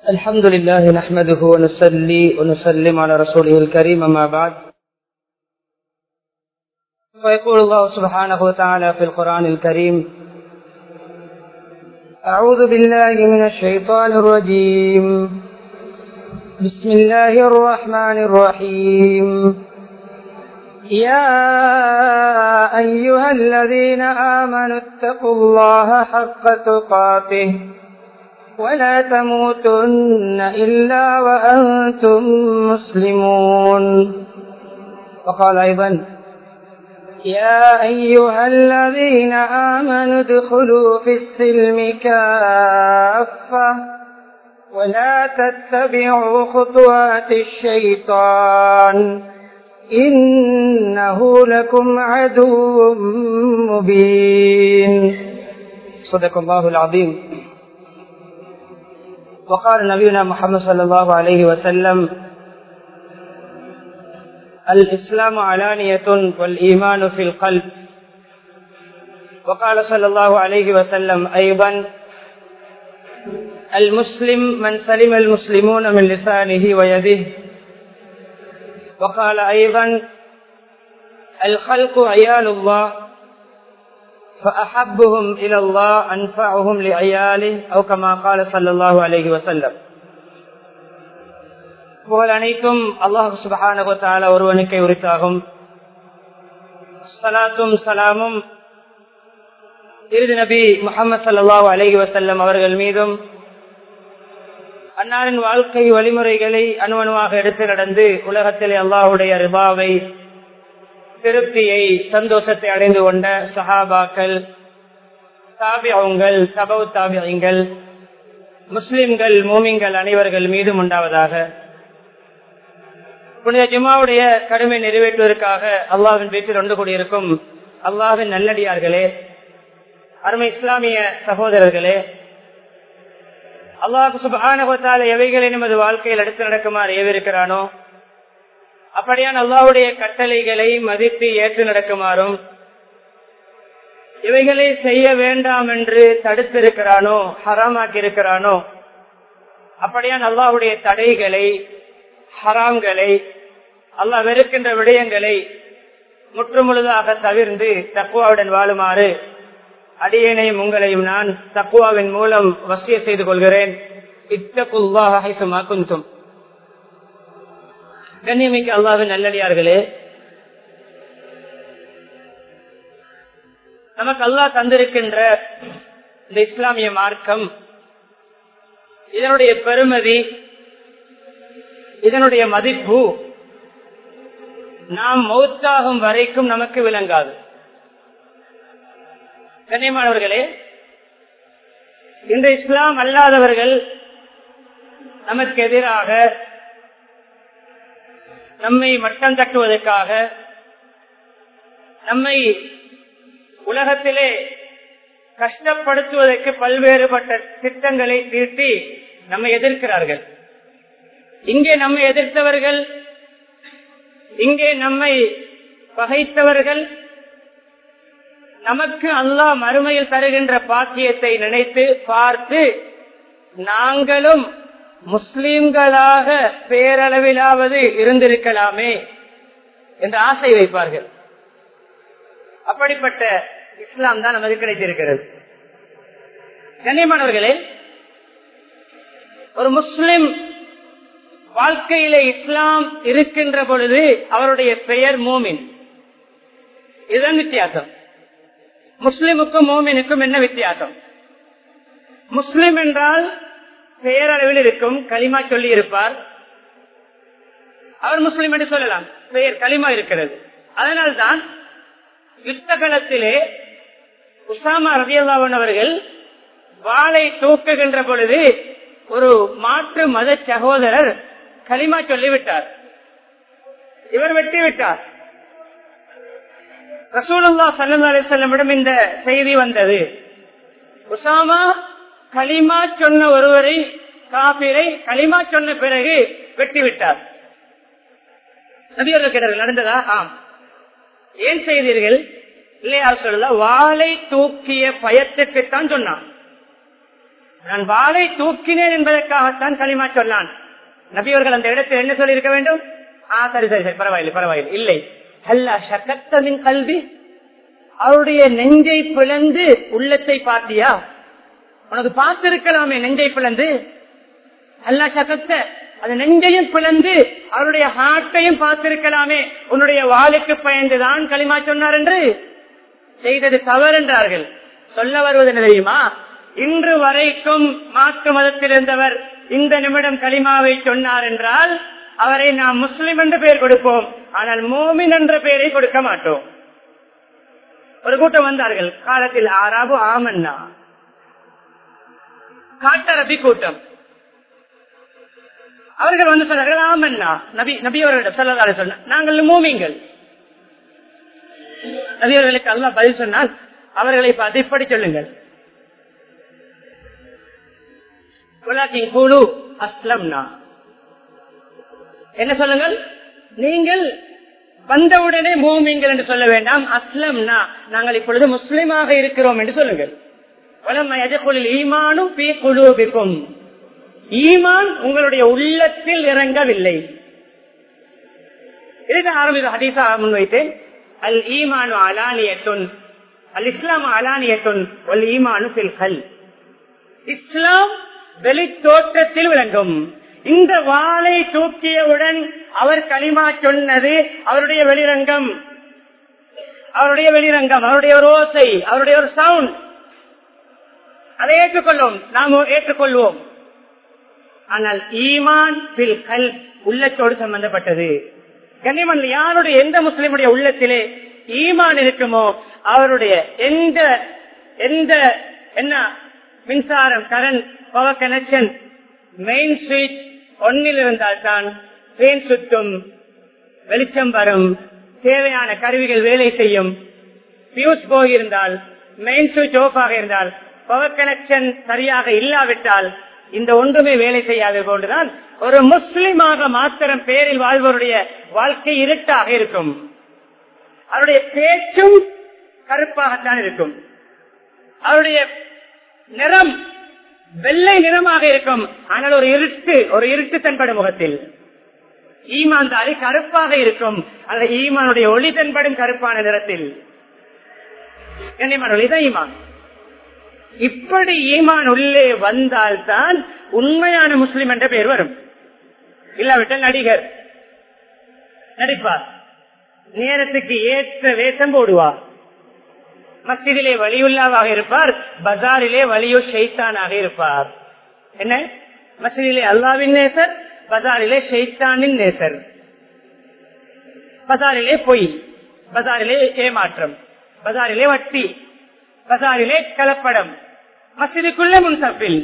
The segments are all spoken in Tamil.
الحمد لله نحمده ونصلي ونسلم على رسوله الكريم أما بعد فيقول الله سبحانه وتعالى في القرآن الكريم أعوذ بالله من الشيطان الرجيم بسم الله الرحمن الرحيم يا أيها الذين آمنوا اتقوا الله حق تقاته ولا تموتن إلا وأنتم مسلمون وقال أيضا يا أيها الذين آمنوا ادخلوا في السلم كافة ولا تتبعوا خطوات الشيطان إنه لكم عدو مبين صدق الله العظيم وقال نبينا محمد صلى الله عليه وسلم الإسلام علانية والإيمان في القلب وقال صلى الله عليه وسلم أيضا المسلم من سلم المسلمون من لسانه ويده وقال أيضا الخلق عيال الله فأحبهم إلى الله أنفعهم لعياله أو كما قال صلى الله عليه وسلم புகழ் அனைத்தும் அல்லாஹு சுபஹான ஒருவனுக்கை உரித்தாகும் சலாத்தும் சலாமும் இறுதி நபி முகமது சல்லாஹூ அலஹி வசல்லம் அவர்கள் மீதும் அன்னாரின் வாழ்க்கை வழிமுறைகளை அணுவணுவாக எடுத்து நடந்து உலகத்திலே அல்லாஹுடைய ரிபாவை திருப்தியை சந்தோஷத்தை அடைந்து கொண்ட சஹாபாக்கள் தாபியங்கள் தபவு தாபியங்கள் முஸ்லிம்கள் மூமிங்கள் அனைவர்கள் மீதும் உண்டாவதாக புனித ஜிமாவுடைய கடுமை நிறைவேற்றுவதற்காக அல்லாவின் வீட்டில் ஒன்று கூடியிருக்கும் அல்லாவின் நல்லடியார்களே அருமை இஸ்லாமிய சகோதரர்களே அல்லாஹு சுபானகத்தால எவைகளை நமது வாழ்க்கையில் எடுத்து நடக்குமாறு ஏவிருக்கிறானோ அப்படியான் அல்லாவுடைய கட்டளைகளை மதித்து ஏற்று நடக்குமாறும் இவைகளை செய்ய வேண்டாம் என்று தடுத்திருக்கிறானோ ஹராமாக்கி இருக்கிறானோ அப்படியான் அல்லாவுடைய தடைகளை ஹராம்களை அல்லாஹ் வெறுக்கின்ற விடயங்களை முற்றுமுழுதாக தவிர்ந்து தக்குவாவுடன் வாழுமாறு அடியேனையும் உங்களையும் நான் தக்குவாவின் மூலம் வசிய செய்து கொள்கிறேன் இத்தகுல்லாஹுமா குந்தும் கண்ணியமிக்க அல்லாவின் நல்லடியார்களே நமக்கு அல்லாஹ் தந்திருக்கின்ற இந்த இஸ்லாமிய மார்க்கம் இதனுடைய பெருமதி இதனுடைய மதிப்பு நாம் மௌத்தாகும் வரைக்கும் நமக்கு விளங்காது கண்ணியமானவர்களே இந்த இஸ்லாம் அல்லாதவர்கள் நமக்கு எதிராக நம்மை மட்டம் தட்டுவதற்காக நம்மை உலகத்திலே கஷ்டப்படுத்துவதற்கு பல்வேறுபட்ட திட்டங்களை தீர்த்தி நம்மை எதிர்க்கிறார்கள் இங்கே நம்மை எதிர்த்தவர்கள் இங்கே நம்மை பகைத்தவர்கள் நமக்கு அல்லாஹ் மறுமையில் தருகின்ற பாக்கியத்தை நினைத்து பார்த்து நாங்களும் முஸ்லிம்களாக பேரளவிலாவது இருந்திருக்கலாமே என்று ஆசை வைப்பார்கள் அப்படிப்பட்ட இஸ்லாம் தான் நமக்கு கிடைத்திருக்கிறது கண்ணியமானவர்களே ஒரு முஸ்லிம் வாழ்க்கையிலே இஸ்லாம் இருக்கின்ற பொழுது அவருடைய பெயர் மோமின் இதுதான் வித்தியாசம் முஸ்லிமுக்கும் மோமினுக்கும் என்ன வித்தியாசம் முஸ்லிம் என்றால் பெயரளவில் இருக்கும் களிமா சொல்லி இருப்பார் அவர் முஸ்லிம் என்று சொல்லலாம் பெயர் களிமா இருக்கிறது அதனால்தான் யுத்த களத்திலே உசாமா ரவியல்லாவன் அவர்கள் வாளை தூக்குகின்ற பொழுது ஒரு மாற்று மத சகோதரர் களிமா சொல்லிவிட்டார் இவர் வெட்டி விட்டார் ரசூலுல்லா சல்லா அலிசல்லமிடம் இந்த செய்தி வந்தது உசாமா களிமா சொன்ன ஒருவரை காபிரை களிமா சொன்ன பிறகு வெட்டி விட்டார் நபியர்கள் கேட்டார்கள் நடந்ததா ஆம் ஏன் செய்தீர்கள் இல்லையா சொல்ல வாளை தூக்கிய பயத்துக்குத்தான் சொன்னான் நான் வாளை தூக்கினேன் என்பதற்காகத்தான் களிமா சொன்னான் நபியவர்கள் அந்த இடத்தில் என்ன சொல்லி இருக்க வேண்டும் ஆ சரி சரி சரி பரவாயில்லை பரவாயில்லை இல்லை அல்ல சக்கத்தவின் கல்வி அவருடைய நெஞ்சை பிளந்து உள்ளத்தை பார்த்தியா உனக்கு பார்த்திருக்கலாமே நெஞ்சை பிளந்து அல்ல சகத்த அது நெஞ்சையும் பிளந்து அவருடைய ஹார்ட்டையும் பார்த்திருக்கலாமே உன்னுடைய வாளுக்கு பயந்துதான் களிமா சொன்னார் என்று செய்தது தவறு என்றார்கள் சொல்ல வருவது என்ன தெரியுமா இன்று வரைக்கும் மாற்று மதத்தில் இருந்தவர் இந்த நிமிடம் களிமாவை சொன்னார் என்றால் அவரை நாம் முஸ்லிம் என்று பெயர் கொடுப்போம் ஆனால் மோமின் என்ற பெயரை கொடுக்க மாட்டோம் ஒரு கூட்டம் வந்தார்கள் காலத்தில் ஆறாபு ஆமன்னா காட்டரபி கூட்டம் அவர்கள் வந்து சொன்னார்கள் ஆமன்னா நபி நபி அவர்களிடம் சொல்லலாறு சொன்ன நாங்கள் மூமிங்கள் நபி அவர்களுக்கு அல்லா பதில் சொன்னால் அவர்களை பார்த்து இப்படி சொல்லுங்கள் அஸ்லம்னா என்ன சொல்லுங்கள் நீங்கள் வந்தவுடனே மூமிங்கள் என்று சொல்ல வேண்டாம் அஸ்லம்னா நாங்கள் இப்பொழுது முஸ்லிமாக இருக்கிறோம் என்று சொல்லுங்கள் ஈமானும் ஈமான் உங்களுடைய உள்ளத்தில் இறங்கவில்லை இதுக்கு ஆரம்பித்த ஹதீசா முன்வைத்தேன் அல் ஈமானு அலானியத்துன் அல் இஸ்லாம் அலானியத்துன் ஒல் ஈமானு பில் கல் இஸ்லாம் வெளி தோற்றத்தில் விளங்கும் இந்த வாளை தூக்கியவுடன் அவர் களிமா சொன்னது அவருடைய வெளிரங்கம் அவருடைய வெளிரங்கம் அவருடைய ஒரு ஓசை அவருடைய ஒரு சவுண்ட் அதை ஏற்றுக்கொள்வோம் நாம் ஏற்றுக்கொள்வோம் ஆனால் ஈமான் பில் கல் உள்ளத்தோடு சம்பந்தப்பட்டது கண்ணியமன் யாருடைய எந்த முஸ்லிமுடைய உள்ளத்திலே ஈமான் இருக்குமோ அவருடைய எந்த எந்த என்ன மின்சாரம் கரண்ட் பவர் கனெக்ஷன் மெயின் சுவிட்ச் ஒன்னில் இருந்தால் தான் பேன் சுத்தும் வெளிச்சம் வரும் தேவையான கருவிகள் வேலை செய்யும் பியூஸ் போயிருந்தால் மெயின் சுவிட்ச் ஆஃப் ஆக இருந்தால் பவர் கனெக்ஷன் சரியாக இல்லாவிட்டால் இந்த ஒன்றுமே வேலை செய்யாது போன்றுதான் ஒரு முஸ்லிமாக மாத்திரம் பேரில் வாழ்வோருடைய வாழ்க்கை இருட்டாக இருக்கும் அவருடைய பேச்சும் கருப்பாகத்தான் இருக்கும் அவருடைய நிறம் வெள்ளை நிறமாக இருக்கும் ஆனால் ஒரு இருட்டு ஒரு இருட்டு தென்படும் முகத்தில் ஈமான் தாரி கருப்பாக இருக்கும் அந்த ஈமானுடைய ஒளி தென்படும் கருப்பான நிறத்தில் இதான் ஈமான் இப்படி ஈமான் உள்ளே வந்தால்தான் உண்மையான முஸ்லிம் என்ற பெயர் வரும் இல்லாவிட்டால் நடிகர் நடிப்பார் நேரத்துக்கு ஏற்ற வேஷம் போடுவார் மஸ்ஜிதிலே வலியுள்ளாவாக இருப்பார் பஜாரிலே வலியு ஷெய்தானாக இருப்பார் என்ன மஸ்ஜிதிலே அல்லாவின் நேசர் பஜாரிலே ஷெய்தானின் நேசர் பஜாரிலே பொய் பஜாரிலே ஏமாற்றம் பஜாரிலே வட்டி பஜாரிலே கலப்படம் மசிதிக்குள்ள முன்சப்பில்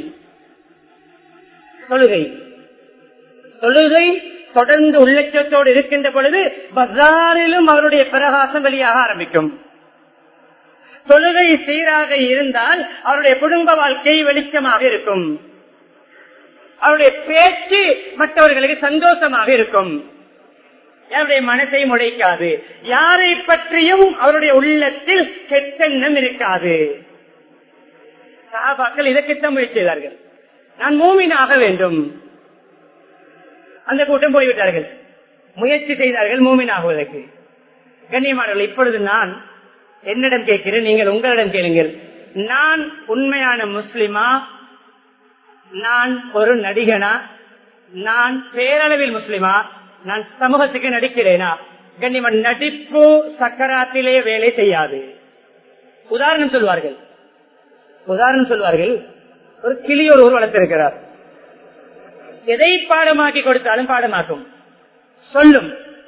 தொழுகை தொழுகை தொடர்ந்து உள்ளச்சத்தோடு இருக்கின்ற பொழுது பஜாரிலும் அவருடைய பிரகாசம் வெளியாக ஆரம்பிக்கும் தொழுகை சீராக இருந்தால் அவருடைய குடும்ப வாழ்க்கை வெளிச்சமாக இருக்கும் அவருடைய பேச்சு மற்றவர்களுக்கு சந்தோஷமாக இருக்கும் அவருடைய மனசை முடைக்காது யாரை பற்றியும் அவருடைய உள்ளத்தில் கெட்டெண்ணம் இருக்காது சாபாக்கள் இதற்குத்தான் முயற்சி செய்தார்கள் நான் மூமினாக வேண்டும் அந்த கூட்டம் போய்விட்டார்கள் முயற்சி செய்தார்கள் மூமின் ஆகுவதற்கு கண்ணியமானவர்கள் இப்பொழுது நான் என்னிடம் கேட்கிறேன் நீங்கள் உங்களிடம் கேளுங்கள் நான் உண்மையான முஸ்லிமா நான் ஒரு நடிகனா நான் பேரளவில் முஸ்லிமா நான் சமூகத்துக்கு நடிக்கிறேனா கண்ணியமன் நடிப்பு சக்கராத்திலே வேலை செய்யாது உதாரணம் சொல்வார்கள் உதாரணம் சொல்வார்கள் ஒரு கிளி ஒரு ஊர் வளர்த்திருக்கிறார் எதை பாடமாக்கி கொடுத்தாலும் பாடமாக்கும் சொல்லும்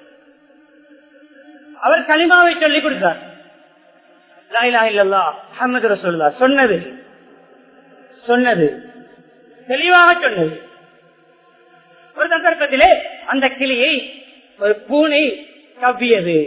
அவர் களிமாவை சொல்லிக் கொடுத்தார் அஹமது ரசூல்லா சொன்னது சொன்னது தெளிவாக சொன்னது ஒரு சந்தர்ப்பத்திலே அந்த கிளியை ஒரு பூனை கவ்வியது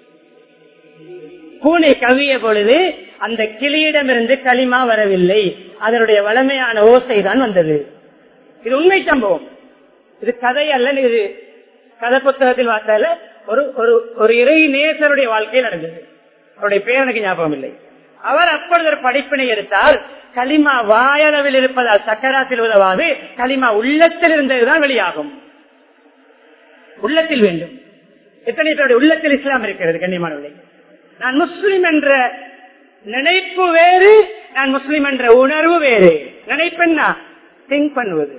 பூனை கவ்விய பொழுது அந்த கிளியிடமிருந்து களிமா வரவில்லை அதனுடைய வளமையான ஓசை தான் வந்தது இது உண்மை சம்பவம் இது கதை அல்ல இது கதை புத்தகத்தில் வார்த்தால ஒரு ஒரு ஒரு இறை நேசருடைய வாழ்க்கையில் நடந்தது அவருடைய பேர் எனக்கு ஞாபகம் இல்லை அவர் அப்பொழுது ஒரு படிப்பினை எடுத்தார் களிமா வாயளவில் இருப்பதால் சக்கராத்தில் உதவாது களிமா உள்ளத்தில் இருந்ததுதான் வெளியாகும் உள்ளத்தில் வேண்டும் எத்தனை பேருடைய உள்ளத்தில் இஸ்லாம் இருக்கிறது கண்ணியமானவர்களே நான் முஸ்லிம் என்ற நினைப்பு வேறு நான் முஸ்லிம் என்ற உணர்வு வேறு நினைப்பென்னா திங்க் பண்ணுவது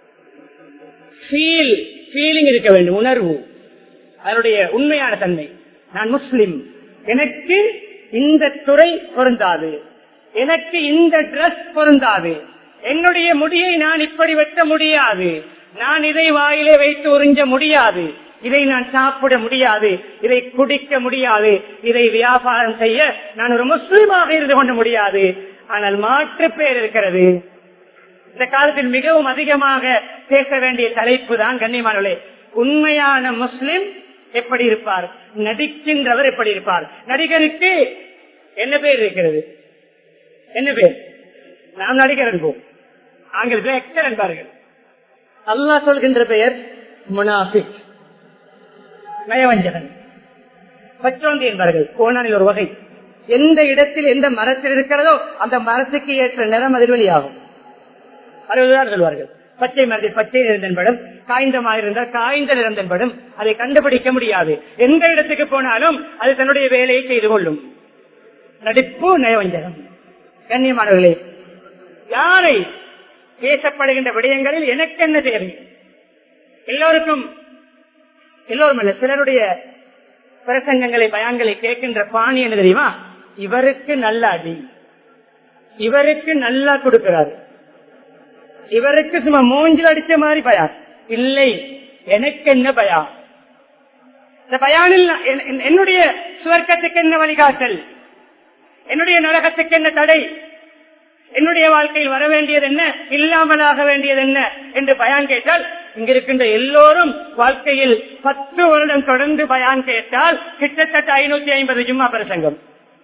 ஃபீல் ஃபீலிங் இருக்க வேண்டும் உணர்வு அதனுடைய உண்மையான தன்மை நான் முஸ்லிம் எனக்கு இந்த துறை பொருந்தாது எனக்கு இந்த டிரெஸ் பொருந்தாது என்னுடைய முடியை நான் இப்படி வெட்ட முடியாது நான் இதை வாயிலே வைத்து உறிஞ்ச முடியாது இதை நான் சாப்பிட முடியாது இதை குடிக்க முடியாது இதை வியாபாரம் செய்ய நான் ஒரு முஸ்லீமாக இருந்து கொள்ள முடியாது ஆனால் மாற்று பேர் இருக்கிறது இந்த காலத்தில் மிகவும் அதிகமாக பேச வேண்டிய தலைப்பு தான் கண்ணியமானவர்களே உண்மையான முஸ்லிம் எப்படி இருப்பார் நடிக்கின்றவர் எப்படி இருப்பார் நடிகருக்கு என்ன பேர் இருக்கிறது என்ன பேர் நாம் நடிகர் என்போம் ஆங்கிலத்தில் எக்டர் என்பார்கள் அல்லாஹ் சொல்கின்ற பெயர் முனாஃபிக் நயவஞ்சகன் பச்சோந்தி என்பார்கள் கோணானில் ஒரு வகை எந்த இடத்தில் எந்த மரத்தில் இருக்கிறதோ அந்த மரத்துக்கு ஏற்ற நிறம் அதில் வெளியாகும் அறுபதுதான் சொல்வார்கள் பச்சை மரத்தில் பச்சை நிறந்தன்படும் காய்ந்தமாக இருந்தால் காய்ந்த நிறந்தன்படும் அதை கண்டுபிடிக்க முடியாது எந்த இடத்துக்கு போனாலும் அது தன்னுடைய வேலையை செய்து கொள்ளும் நடிப்பு நயவஞ்சகம் கண்ணியமானவர்களே யாரை பேசப்படுகின்ற விடயங்களில் எனக்கு என்ன தேவை எல்லோருக்கும் எல்லோரும் அல்ல சிலருடைய பிரசங்கங்களை பயான்களை கேட்கின்ற பாணி என்ன தெரியுமா இவருக்கு நல்ல அடி இவருக்கு நல்லா கொடுக்கிறார் இவருக்கு சும்மா மூஞ்சில் அடிச்ச மாதிரி பயான் இல்லை எனக்கு என்ன பயான் இந்த பயானில் என்னுடைய சுவர்க்கத்துக்கு என்ன வழிகாட்டல் என்னுடைய நரகத்துக்கு என்ன தடை என்னுடைய வாழ்க்கையில் வர வேண்டியது என்ன இல்லாமலாக வேண்டியது என்ன என்று பயான் கேட்டால் இங்க இருக்கின்ற எல்லோரும் வாழ்க்கையில் பத்து வருடம் தொடர்ந்து பயான் கேட்டால் கிட்டத்தட்ட ஐநூத்தி ஐம்பது ஜும்மா பிரசங்கம்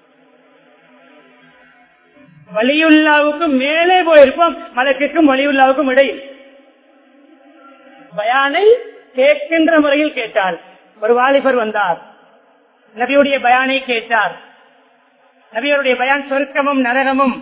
வலியுல்லாவுக்கும் மேலே போயிருப்போம் மலக்குக்கும் வலியுல்லாவுக்கும் இடையில் பயானை கேட்கின்ற முறையில் கேட்டால் ஒரு வாலிபர் வந்தார் நபியுடைய பயானை கேட்டார் நபியருடைய பயான் சொர்க்கமும் நரகமும்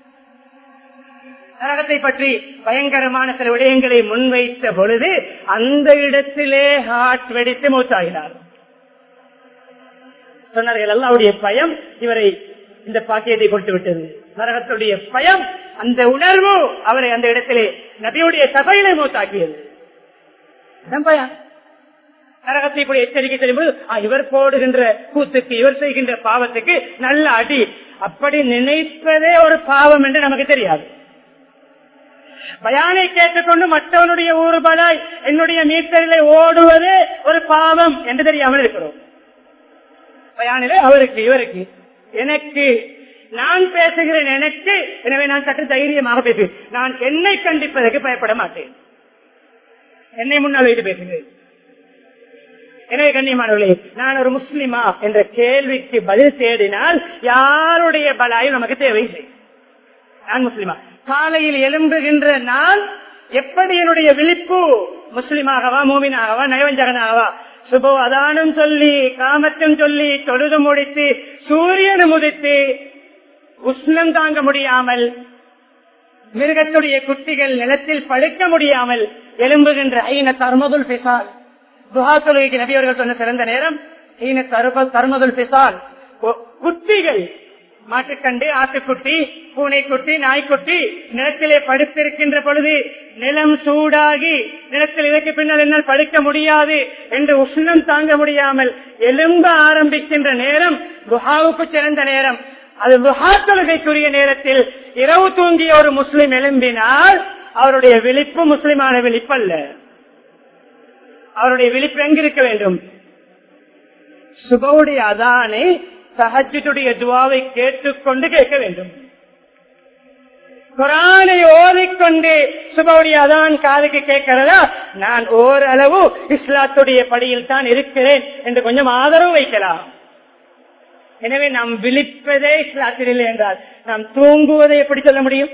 நரகத்தை பற்றி பயங்கரமான சில விடயங்களை முன்வைத்த பொழுது அந்த இடத்திலே ஹார்ட் வெடித்து மூத்தாகினார் சொன்னார்கள் அல்லாவுடைய பயம் இவரை இந்த பாக்கியத்தை கொடுத்து விட்டது நரகத்துடைய பயம் அந்த உணர்வு அவரை அந்த இடத்திலே நபியுடைய சபையிலே மூத்தாக்கியது பயம் நரகத்தை இப்படி எச்சரிக்கை செய்யும்போது இவர் போடுகின்ற கூத்துக்கு இவர் செய்கின்ற பாவத்துக்கு நல்ல அடி அப்படி நினைப்பதே ஒரு பாவம் என்று நமக்கு தெரியாது பயானை கேட்டுக்கொண்டு மற்றவனுடைய ஊறுபடாய் என்னுடைய மீட்டரிலே ஓடுவதே ஒரு பாவம் என்று தெரியாமல் இருக்கிறோம் பயானிலே அவருக்கு இவருக்கு எனக்கு நான் பேசுகிறேன் எனக்கு எனவே நான் சற்று தைரியமாக பேசுகிறேன் நான் என்னை கண்டிப்பதற்கு பயப்பட மாட்டேன் என்னை முன்னால் வைத்து பேசுகிறேன் எனவே கண்ணியமானவர்களே நான் ஒரு முஸ்லிமா என்ற கேள்விக்கு பதில் தேடினால் யாருடைய பலாயும் நமக்கு தேவையில்லை நான் முஸ்லிமா காலையில் எழும்புகின்ற நான் எப்படி என்னுடைய விழிப்பு முஸ்லிமாகவா மூமினாகவா நயவஞ்சகனாகவா சுபோ அதானும் சொல்லி காமத்தும் சொல்லி தொழுது முடித்து சூரியன் முதித்து உஷ்ணம் தாங்க முடியாமல் மிருகத்துடைய குட்டிகள் நிலத்தில் படுக்க முடியாமல் எழும்புகின்ற ஐன தர்மதுல் பிசால் துஹா தொழுகைக்கு நபி அவர்கள் சொன்ன சிறந்த நேரம் ஐன தர்மதுல் பிசால் குட்டிகள் மாட்டுக்கண்டு ஆட்டுக்குட்டி பூனைக்குட்டி நாய்க்குட்டி நிலத்திலே படுத்திருக்கின்ற பொழுது நிலம் சூடாகி நிலத்தில் இதற்கு பின்னால் என்னால் படுக்க முடியாது என்று உஷ்ணம் தாங்க முடியாமல் எலும்ப ஆரம்பிக்கின்ற நேரம் குஹாவுக்கு சிறந்த நேரம் அது குஹா தொழுகைக்குரிய நேரத்தில் இரவு தூங்கிய ஒரு முஸ்லிம் எழும்பினால் அவருடைய விழிப்பு முஸ்லிமான விழிப்பு அல்ல அவருடைய விழிப்பு எங்கிருக்க வேண்டும் சுபவுடைய அதானை சஹஜுடைய துவாவை கேட்டுக்கொண்டு கேட்க வேண்டும் குரானை ஓதிக்கொண்டு சுபவுடைய அதான் காதுக்கு கேட்கிறதா நான் ஓரளவு இஸ்லாத்துடைய படியில் தான் இருக்கிறேன் என்று கொஞ்சம் ஆதரவு வைக்கலாம் எனவே நாம் விழிப்பதே இஸ்லாத்தில் இல்லை என்றால் நாம் தூங்குவதை எப்படி சொல்ல முடியும்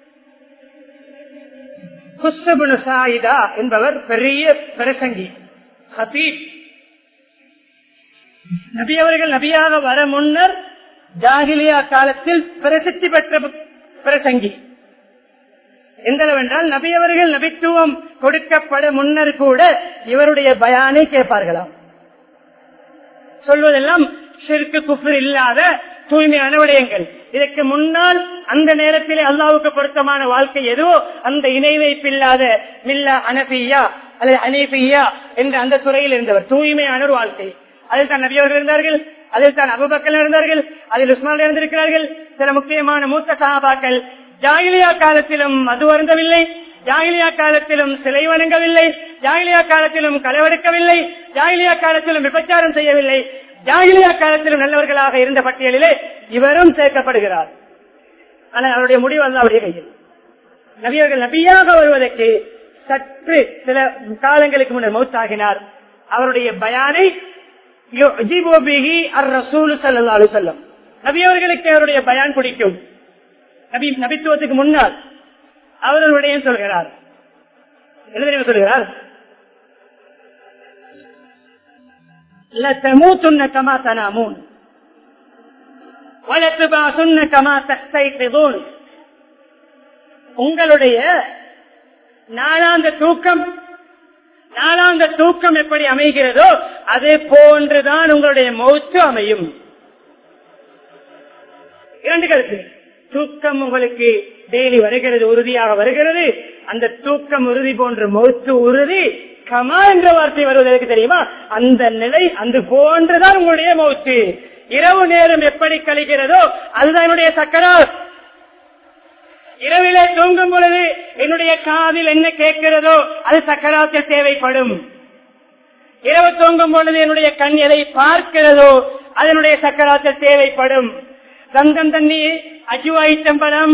குஸ்தபுனு சாயிதா என்பவர் பெரிய பிரசங்கி ஹபீப் நபி அவர்கள் நபியாக வர முன்னர் ஜாகிலியா காலத்தில் பிரசித்தி பெற்ற பிரசங்கி எந்தளவென்றால் நபியவர்கள் நபித்துவம் கொடுக்கப்பட முன்னர் கூட இவருடைய பயானை கேட்பார்களாம் சொல்வதெல்லாம் சிறுக்கு குஃபர் இல்லாத தூய்மையான விடயங்கள் இதற்கு முன்னால் அந்த நேரத்திலே அல்லாவுக்கு பொருத்தமான வாழ்க்கை எதுவோ அந்த இணை வைப்பில்லாத மில்லா அனபியா அல்லது அனீபியா என்ற அந்த துறையில் இருந்தவர் தூய்மையான ஒரு வாழ்க்கை அதில் தான் நபியவர்கள் இருந்தார்கள் அதில் தான் அபுபக்கல் இருந்தார்கள் அதில் உஸ்மான் இருந்திருக்கிறார்கள் சில முக்கியமான மூத்த சகாபாக்கள் ஜாகிலியா காலத்திலும் மது அருந்தவில்லை ஜாகிலியா காலத்திலும் சிலை வணங்கவில்லை ஜாகிலியா காலத்திலும் களவெடுக்கவில்லை ஜாகிலியா காலத்திலும் விபச்சாரம் செய்யவில்லை ஜாகிலியா காலத்திலும் நல்லவர்களாக இருந்த பட்டியலிலே இவரும் சேர்க்கப்படுகிறார் ஆனால் அவருடைய முடிவு அல்ல அவருடைய கையில் நபியர்கள் நபியாக வருவதற்கு சற்று சில காலங்களுக்கு முன்னர் மௌத்தாகினார் அவருடைய பயானை நபியவர்களுக்கு அவருடைய பயான் பிடிக்கும் நபி நபித்துவத்துக்கு முன்னால் அவர்களுடைய சொல்கிறார் என்ன தெரியுமா சொல்கிறார் لتموتن كما تنامون ولتبعثن كما تستيقظون உங்களுடைய நாளாந்த தூக்கம் நாளாந்த தூக்கம் எப்படி அமைகிறதோ அதே போன்றுதான் உங்களுடைய மௌத்து அமையும் இரண்டு கருத்து தூக்கம் உங்களுக்கு டெய்லி வருகிறது உறுதியாக வருகிறது அந்த தூக்கம் உறுதி போன்ற மௌத்து உறுதி கமா என்ற வார்த்தை வருவதற்கு தெரியுமா அந்த நிலை அந்த போன்றுதான் உங்களுடைய மௌத்து இரவு நேரம் எப்படி கழிக்கிறதோ அதுதான் என்னுடைய சக்கரா இரவிலே தூங்கும் பொழுது என்னுடைய காதில் என்ன கேட்கிறதோ அது சக்கராத்தில் தேவைப்படும் இரவு தூங்கும் பொழுது என்னுடைய கண் எதை பார்க்கிறதோ அதனுடைய சக்கராத்தில் தேவைப்படும் தங்கம் தண்ணி அஜுவாயிட்டம்பலம்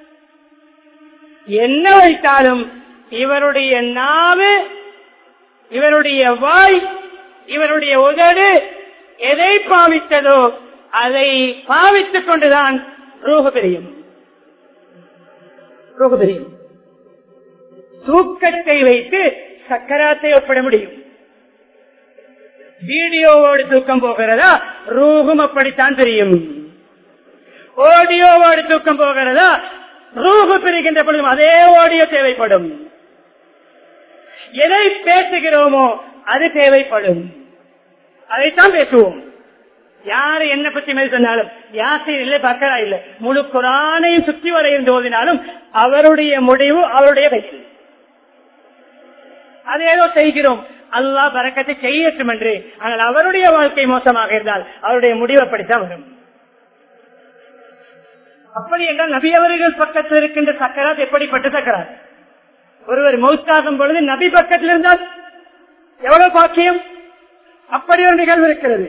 என்ன வைத்தாலும் இவருடைய நாவு இவருடைய வாய் இவருடைய உதடு எதை பாவித்ததோ அதை பாவித்துக் கொண்டுதான் ரூப பெரியும் ரூப பெரியும் தூக்கத்தை வைத்து சக்கராத்தை ஒப்பிட முடியும் வீடியோவோடு தூக்கம் போகிறதா ரூகும் அப்படித்தான் தெரியும் ஆடியோவோடு தூக்கம் போகிறதா ரூபு பிரிக்கின்ற பொழுதும் அதே ஆடியோ தேவைப்படும் எதை பேசுகிறோமோ அது தேவைப்படும் அதைத்தான் பேசுவோம் யாரு என்ன பத்தி மேல் சொன்னாலும் யாசையில் இல்லை பக்கரா இல்லை முழு குரானையும் சுத்தி வரையும் ஓதினாலும் அவருடைய முடிவு அவருடைய கையில் அது ஏதோ செய்கிறோம் அல்லாஹ் பறக்கத்தை செய்யட்டும் என்று ஆனால் அவருடைய வாழ்க்கை மோசமாக இருந்தால் அவருடைய முடிவு அப்படித்தான் வரும் அப்படி என்றால் நபி அவர்கள் பக்கத்தில் இருக்கின்ற சக்கராத் எப்படிப்பட்ட சக்கராத் ஒருவர் மௌத்தாகும் பொழுது நபி பக்கத்தில் இருந்தால் எவ்வளவு பாக்கியம் அப்படி ஒரு நிகழ்வு இருக்கிறது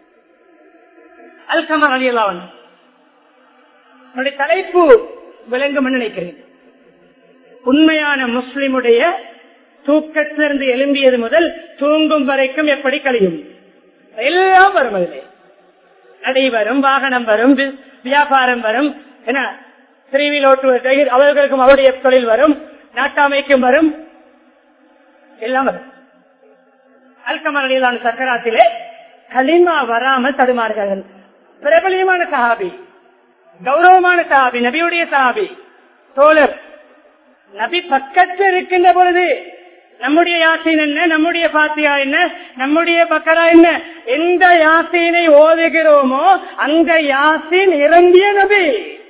அல்கமர் அலியலாவன் என்னுடைய தலைப்பு விளங்கும் நினைக்கிறேன் உண்மையான முஸ்லிமுடைய தூக்கத்திலிருந்து எழும்பியது முதல் தூங்கும் வரைக்கும் எப்படி கழியும் எல்லாம் வரும் அதிலே நடை வரும் வாகனம் வரும் வி- வியாபாரம் வரும் என்ன திருவில் ஓட்டுவது அவர்களுக்கும் அவருடைய தொழில் வரும் நாட்டாமைக்கும் வரும் எல்லாம் வரும் அல்கமரடியிலான சக்கராத்திலே களிமா வராமல் தடுமாறுகிறார்கள் பிரபலியமான சஹாபி கௌரவமான சஹாபி நபியுடைய சஹாபி தோழர் நபி பக்கத்தில் இருக்கின்ற பொழுது நம்முடைய யாசின் என்ன நம்முடைய பாத்தியா என்ன நம்முடைய பக்கரா என்ன எந்த யாசீனை ஓதுகிறோமோ அந்த யாசின் இறங்கிய நபி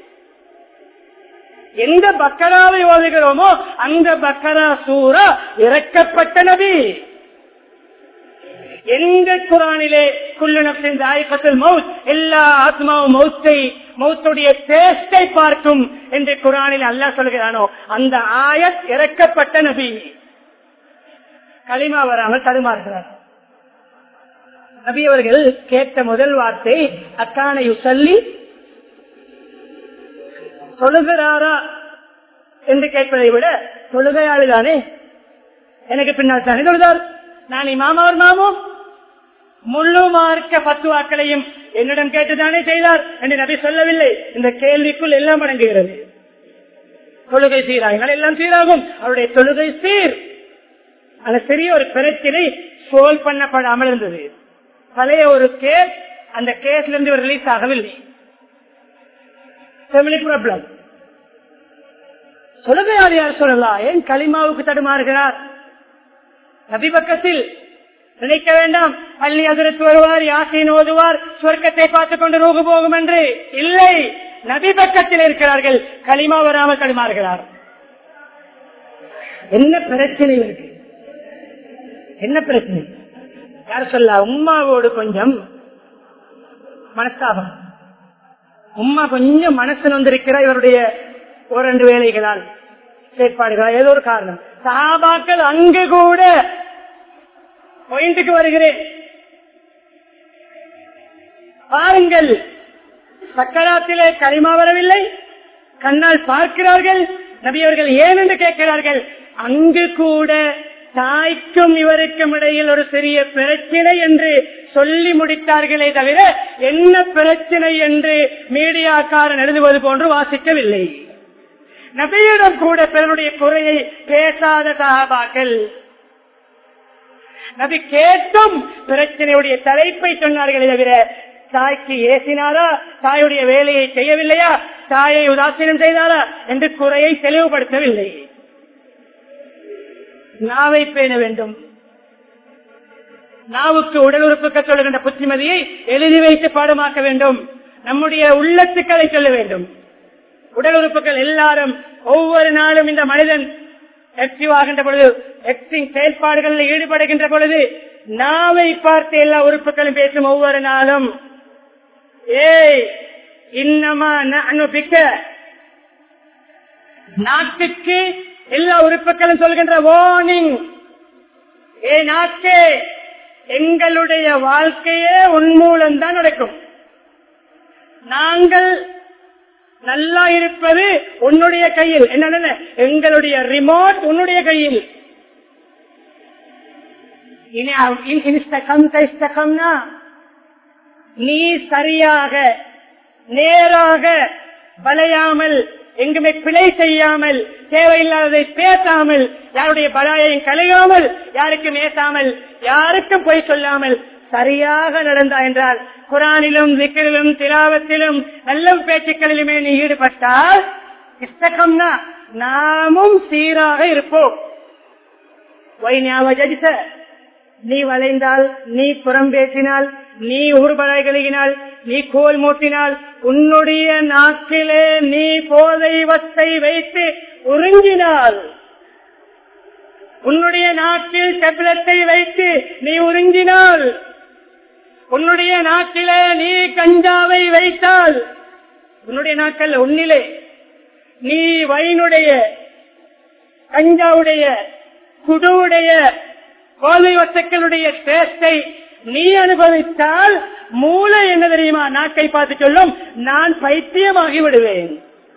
எந்த பக்கராவை ஓதுகிறோமோ அந்த பக்கரா சூரா இறக்கப்பட்ட நபி எந்த குரானிலே குள்ளு நப்சின் தாயக்கத்தில் மவுத் எல்லா ஆத்மாவும் மௌத்தை மௌத்துடைய டேஸ்டை பார்க்கும் என்று குரானில் அல்லாஹ் சொல்கிறானோ அந்த ஆயத் இறக்கப்பட்ட நபி களிமா வராமல் தடுமாறுகிறார் நபி அவர்கள் கேட்ட முதல் வார்த்தை அக்கானையு சொல்லி சொல்லுகிறாரா என்று கேட்பதை விட சொல்லுகையாளுதானே எனக்கு பின்னால் தானே தொழுதார் நான் இமாம் அவர் மாமோ முழு மார்க்க பத்துவாக்களையும் என்னிடம் கேட்டுதானே செய்தார் என்று நபி சொல்லவில்லை இந்த கேள்விக்குள் எல்லாம் அடங்குகிறது தொழுகை சீராகினால் எல்லாம் சீராகும் அவருடைய தொழுகை சீர் அந்த பெரிய ஒரு பிரச்சனை சோல் பண்ணப்படாமல் இருந்தது பழைய ஒரு கேஸ் அந்த கேஸ்ல இருந்து ரிலீஸ் ஆகவில்லை ஃபேமிலி ப்ராப்ளம் சொல்லுகையார் யார் சொல்லலாம் ஏன் களிமாவுக்கு தடுமாறுகிறார் நபி பக்கத்தில் நினைக்க வேண்டாம் பள்ளி அதிர்த்து வருவார் யாசின் ஓதுவார் சொர்க்கத்தை பார்த்துக் கொண்டு ரோகு போகும் என்று இல்லை நபி பக்கத்தில் இருக்கிறார்கள் களிமா வராமல் தடுமாறுகிறார் என்ன பிரச்சனை இருக்கு என்ன பிரச்சனை யார் சொல்ல உம்மாவோடு கொஞ்சம் மனஸ்தாபம் உம்மா கொஞ்சம் மனசு வந்திருக்கிற இவருடைய ஒரு ரெண்டு வேலைகளால் செயற்பாடுகளால் ஏதோ ஒரு காரணம் சஹாபாக்கள் அங்கு கூட பாயிண்ட்டுக்கு வருகிறேன் பாருங்கள் சக்கராத்திலே களிமா வரவில்லை கண்ணால் பார்க்கிறார்கள் நபியவர்கள் ஏன் என்று கேட்கிறார்கள் அங்கு கூட தாய்க்கும் இவருக்கும் இடையில் ஒரு சிறிய பிரச்சனை என்று சொல்லி முடித்தார்களே தவிர என்ன பிரச்சனை என்று மீடியாக்காரன் எழுதுவது போன்று வாசிக்கவில்லை நபியிடம் கூட பிறருடைய குறையை பேசாத சகாபாக்கள் நபி கேட்டும் பிரச்சனையுடைய தலைப்பை சொன்னார்களே தவிர தாய்க்கு ஏசினாரா தாயுடைய வேலையை செய்யவில்லையா தாயை உதாசீனம் செய்தாரா என்று குறையை தெளிவுபடுத்தவில்லை நாவை பேண வேண்டும் நாவுக்கு உடல் உறுப்புகள் சொல்லுகின்ற புத்திமதியை எழுதி வைத்து பாடமாக்க வேண்டும் நம்முடைய உள்ளத்துக்களை சொல்ல வேண்டும் உடல் உறுப்புகள் எல்லாரும் ஒவ்வொரு நாளும் இந்த மனிதன் ஆக்டிவ் ஆகின்ற பொழுது ஆக்டிங் செயல்பாடுகளில் ஈடுபடுகின்ற பொழுது நாவை பார்த்து எல்லா உறுப்புகளும் பேசும் ஒவ்வொரு நாளும் ஏய் இன்னமா அனுப்பிக்க நாட்டுக்கு எல்லா உறுப்புகளும் சொல்கின்ற வார்னிங் ஏ நாட்டே எங்களுடைய வாழ்க்கையே உன்மூலம் தான் நடக்கும் நாங்கள் நல்லா இருப்பது உன்னுடைய கையில் என்ன எங்களுடைய ரிமோட் உன்னுடைய கையில் நீ சரியாக நேராக வளையாமல் எங்குமே பிழை செய்யாமல் தேவையில்லாததை பேசாமல் யாருடைய பலாயையும் கலையாமல் யாருக்கும் ஏசாமல் யாருக்கும் பொய் சொல்லாமல் சரியாக நடந்தா என்றால் குரானிலும் விக்கிரிலும் திலாவத்திலும் நல்ல பேச்சுக்களிலுமே நீ ஈடுபட்டால் இஷ்டகம்னா நாமும் சீராக இருப்போம் வைஞாவஜித்த நீ வளைந்தால் நீ புறம் பேசினால் நீ ஊர்பலாய் கழுகினால் நீ கோல் மூட்டினால் உன்னுடைய நாக்கிலே நீ போதை வத்தை வைத்து உறிஞ்சினால் உன்னுடைய நாக்கில் டெப்லெட்டை வைத்து நீ உறிஞ்சினால் உன்னுடைய நாக்கிலே நீ கஞ்சாவை வைத்தால் உன்னுடைய நாட்கள் உன்னிலே நீ வைனுடைய கஞ்சாவுடைய குடுவுடைய கோலை வத்துக்களுடைய டேஸ்டை நீ அனுபவித்தால் மூளை என்ன தெரியுமா நாக்கை பார்த்து சொல்லும் நான் பைத்தியமாகி விடுவேன்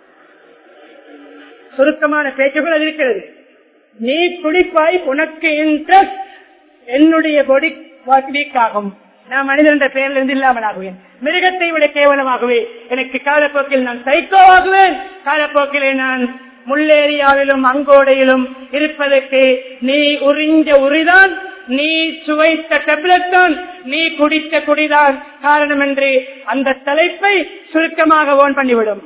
சுருக்கமான பேச்சுகள் அது இருக்கிறது நீ குடிப்பாய் உனக்கு இன்ட்ரெஸ்ட் என்னுடைய பொடி வீக் ஆகும் நான் மனிதன் என்ற பெயரில் இருந்து இல்லாமல் ஆகுவேன் மிருகத்தை விட கேவலமாகவே எனக்கு காலப்போக்கில் நான் சைக்கோ ஆகுவேன் காலப்போக்கிலே நான் முள்ளேரியாவிலும் அங்கோடையிலும் இருப்பதற்கு நீ உறிஞ்ச உரிதான் நீ சுவைத்த டெப்லெட் தான் நீ குடித்த குடிதான் காரணம் என்று அந்த தலைப்பை சுருக்கமாக ஓன் பண்ணிவிடும்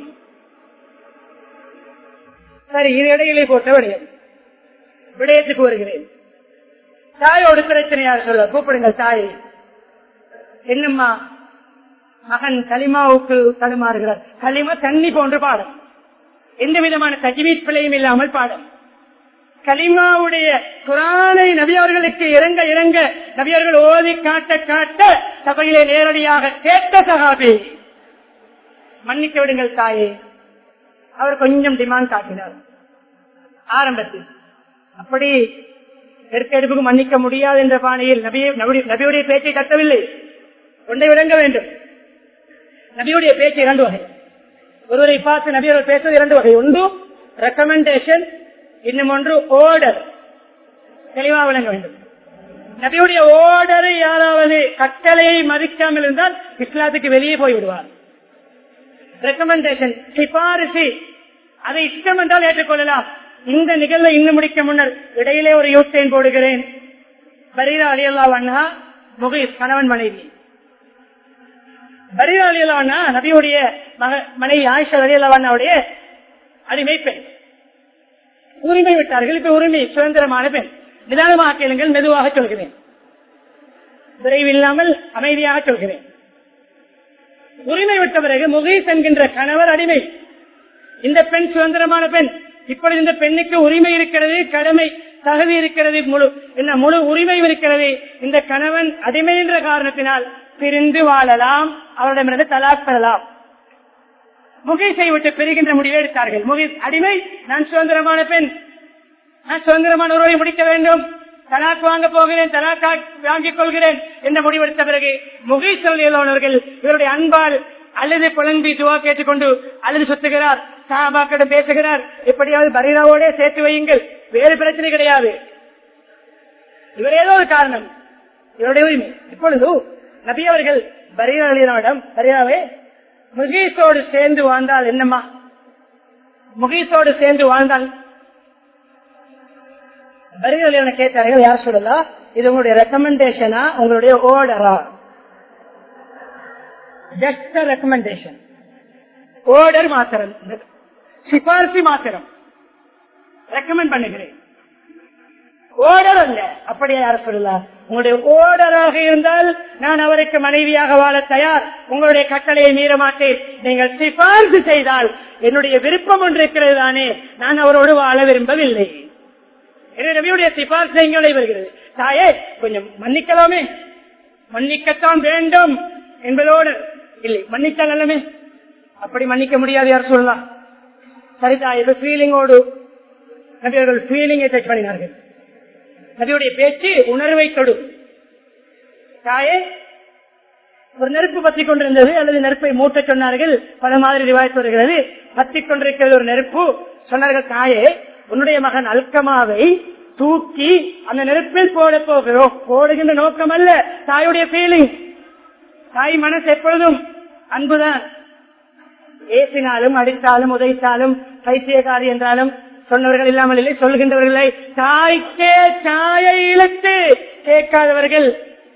சரி இது இடையிலே போட்ட விடயம் விடயத்துக்கு வருகிறேன் தாயோடு பிரச்சனையாக சொல்ல கூப்பிடுங்கள் தாயை என்னம்மா மகன் களிமாவுக்கு தடுமாறுகிறார் களிமா தண்ணி போன்று பாடம் எந்த விதமான தஜ்வீத் பிழையும் இல்லாமல் பாடம் கலிமாவுடைய குரானை நபியவர்களுக்கு இறங்க இறங்க நபியர்கள் ஓதி காட்ட காட்ட சபையிலே நேரடியாக கேட்ட சகாபி மன்னிக்க விடுங்கள் தாயே அவர் கொஞ்சம் டிமாண்ட் காட்டினார் ஆரம்பத்தில் அப்படி எடுக்க மன்னிக்க முடியாது என்ற பாணியில் நபியுடைய பேச்சை கட்டவில்லை ஒன்றை விளங்க வேண்டும் நபியுடைய பேச்சு இரண்டு வகை ஒருவரை பார்த்து நபியர்கள் பேசுவது இரண்டு வகை ஒன்று ரெக்கமெண்டேஷன் இன்னும் ஒன்று ஓர்டர் தெளிவா விளங்க வேண்டும் நபியுடைய ஓர்டரை யாராவது கட்டளையை மதிக்காமல் இருந்தால் இஸ்லாத்துக்கு வெளியே போய்விடுவார் ரெக்கமெண்டேஷன் சிபாரிசு அதை இஷ்டம் என்றால் ஏற்றுக்கொள்ளலாம் இந்த நிகழ்வை இன்னும் முடிக்க முன்னர் இடையிலே ஒரு யூட்டைன் போடுகிறேன் பரீரா அலியல்லா வண்ணா முகீஸ் கணவன் மனைவி பரீரா அலியலானா நபியுடைய மக- மனைவி ஆயிஷா அலியலாவுடைய அடிமை பெண் உரிமை விட்டார்கள் இப்ப உரிமை சுதந்திரமான பெண் நிதானமாக கேளுங்கள் மெதுவாக சொல்கிறேன் விரைவில்லாமல் அமைதியாக சொல்கிறேன் உரிமை விட்ட பிறகு முகீஸ் என்கின்ற கணவர் அடிமை இந்த பெண் சுதந்திரமான பெண் இப்பொழுது இந்த பெண்ணுக்கு உரிமை இருக்கிறது கடமை தகுதி இருக்கிறது முழு என்ன முழு உரிமை இருக்கிறது இந்த கணவன் அடிமை என்ற காரணத்தினால் பிரிந்து வாழலாம் அவரிடமிருந்து தலாக் பெறலாம் முகேஷை விட்டு பெறுகின்ற முடிவை எடுத்தார்கள் முகேஷ் அடிமை நான் சுதந்திரமான பெண் நான் சுதந்திரமான உறவை முடிக்க வேண்டும் தலாக் வாங்க போகிறேன் தலாக் வாங்கிக் கொள்கிறேன் என்ற முடிவெடுத்த பிறகு முகேஷ் அவர்கள் இவருடைய அன்பால் அல்லது குழம்பி துவா கேட்டுக்கொண்டு அல்லது சுத்துகிறார் சாபாக்கிடம் பேசுகிறார் எப்படியாவது பரீராவோட சேர்த்து வையுங்கள் வேறு பிரச்சனை கிடையாது இவர் ஏதோ ஒரு காரணம் இவருடைய உரிமை இப்பொழுது நபி அவர்கள் பரீராவிடம் பரீராவே முகீஸோடு சேர்ந்து வாழ்ந்தால் என்னம்மா முகீஸோடு சேர்ந்து வாழ்ந்தால் பரீராவின கேட்டார்கள் யார் சொல்லலாம் இது உங்களுடைய ரெக்கமெண்டேஷனா உங்களுடைய ஓர்டரா ஜஸ்ட் ரெக்கமெண்டேஷன் ஓர்டர் மாத்திரம் சிபாரிசு மாத்திரம் ரெக்கமெண்ட் பண்ணுகிறேன் ஓர்டர் அல்ல அப்படியே யார சொல்லலாம் உங்களுடைய ஓர்டராக இருந்தால் நான் அவருக்கு மனைவியாக வாழ தயார் உங்களுடைய கட்டளையை மீற மாட்டேன் நீங்கள் சிபாரிசு செய்தால் என்னுடைய விருப்பம் ஒன்று இருக்கிறது தானே நான் அவரோடு வாழ விரும்பவில்லை எனவே நபியுடைய சிபாரிசு எங்கே வருகிறது தாயே கொஞ்சம் மன்னிக்கலாமே மன்னிக்கத்தான் வேண்டும் என்பதோடு இல்லை மன்னித்தால் நல்லமே அப்படி மன்னிக்க முடியாது யார் சொல்லலாம் சரிதா இது ஃபீலிங்கோடு நபியர்கள் ஃபீலிங்கை டச் பண்ணினார்கள் நபியுடைய பேச்சு உணர்வை தொடும் தாயே ஒரு நெருப்பு பத்தி கொண்டிருந்தது அல்லது நெருப்பை மூட்ட சொன்னார்கள் பல மாதிரி ரிவாய்த்து வருகிறது பத்தி கொண்டிருக்கிறது ஒரு நெருப்பு சொன்னார்கள் தாயே உன்னுடைய மகன் அல்கமாவை தூக்கி அந்த நெருப்பில் போட போகிறோம் போடுகின்ற நோக்கம் அல்ல தாயுடைய ஃபீலிங் தாய் மனசு எப்பொழுதும் அன்புதான் ஏசினாலும் அடித்தாலும் உதைத்தாலும் பைத்தியக்காரி என்றாலும் சொன்னவர்கள் இல்லாமல் இல்லை சொல்கின்றவர்களை தாய்க்கே சாயை இழுத்து கேட்காதவர்கள்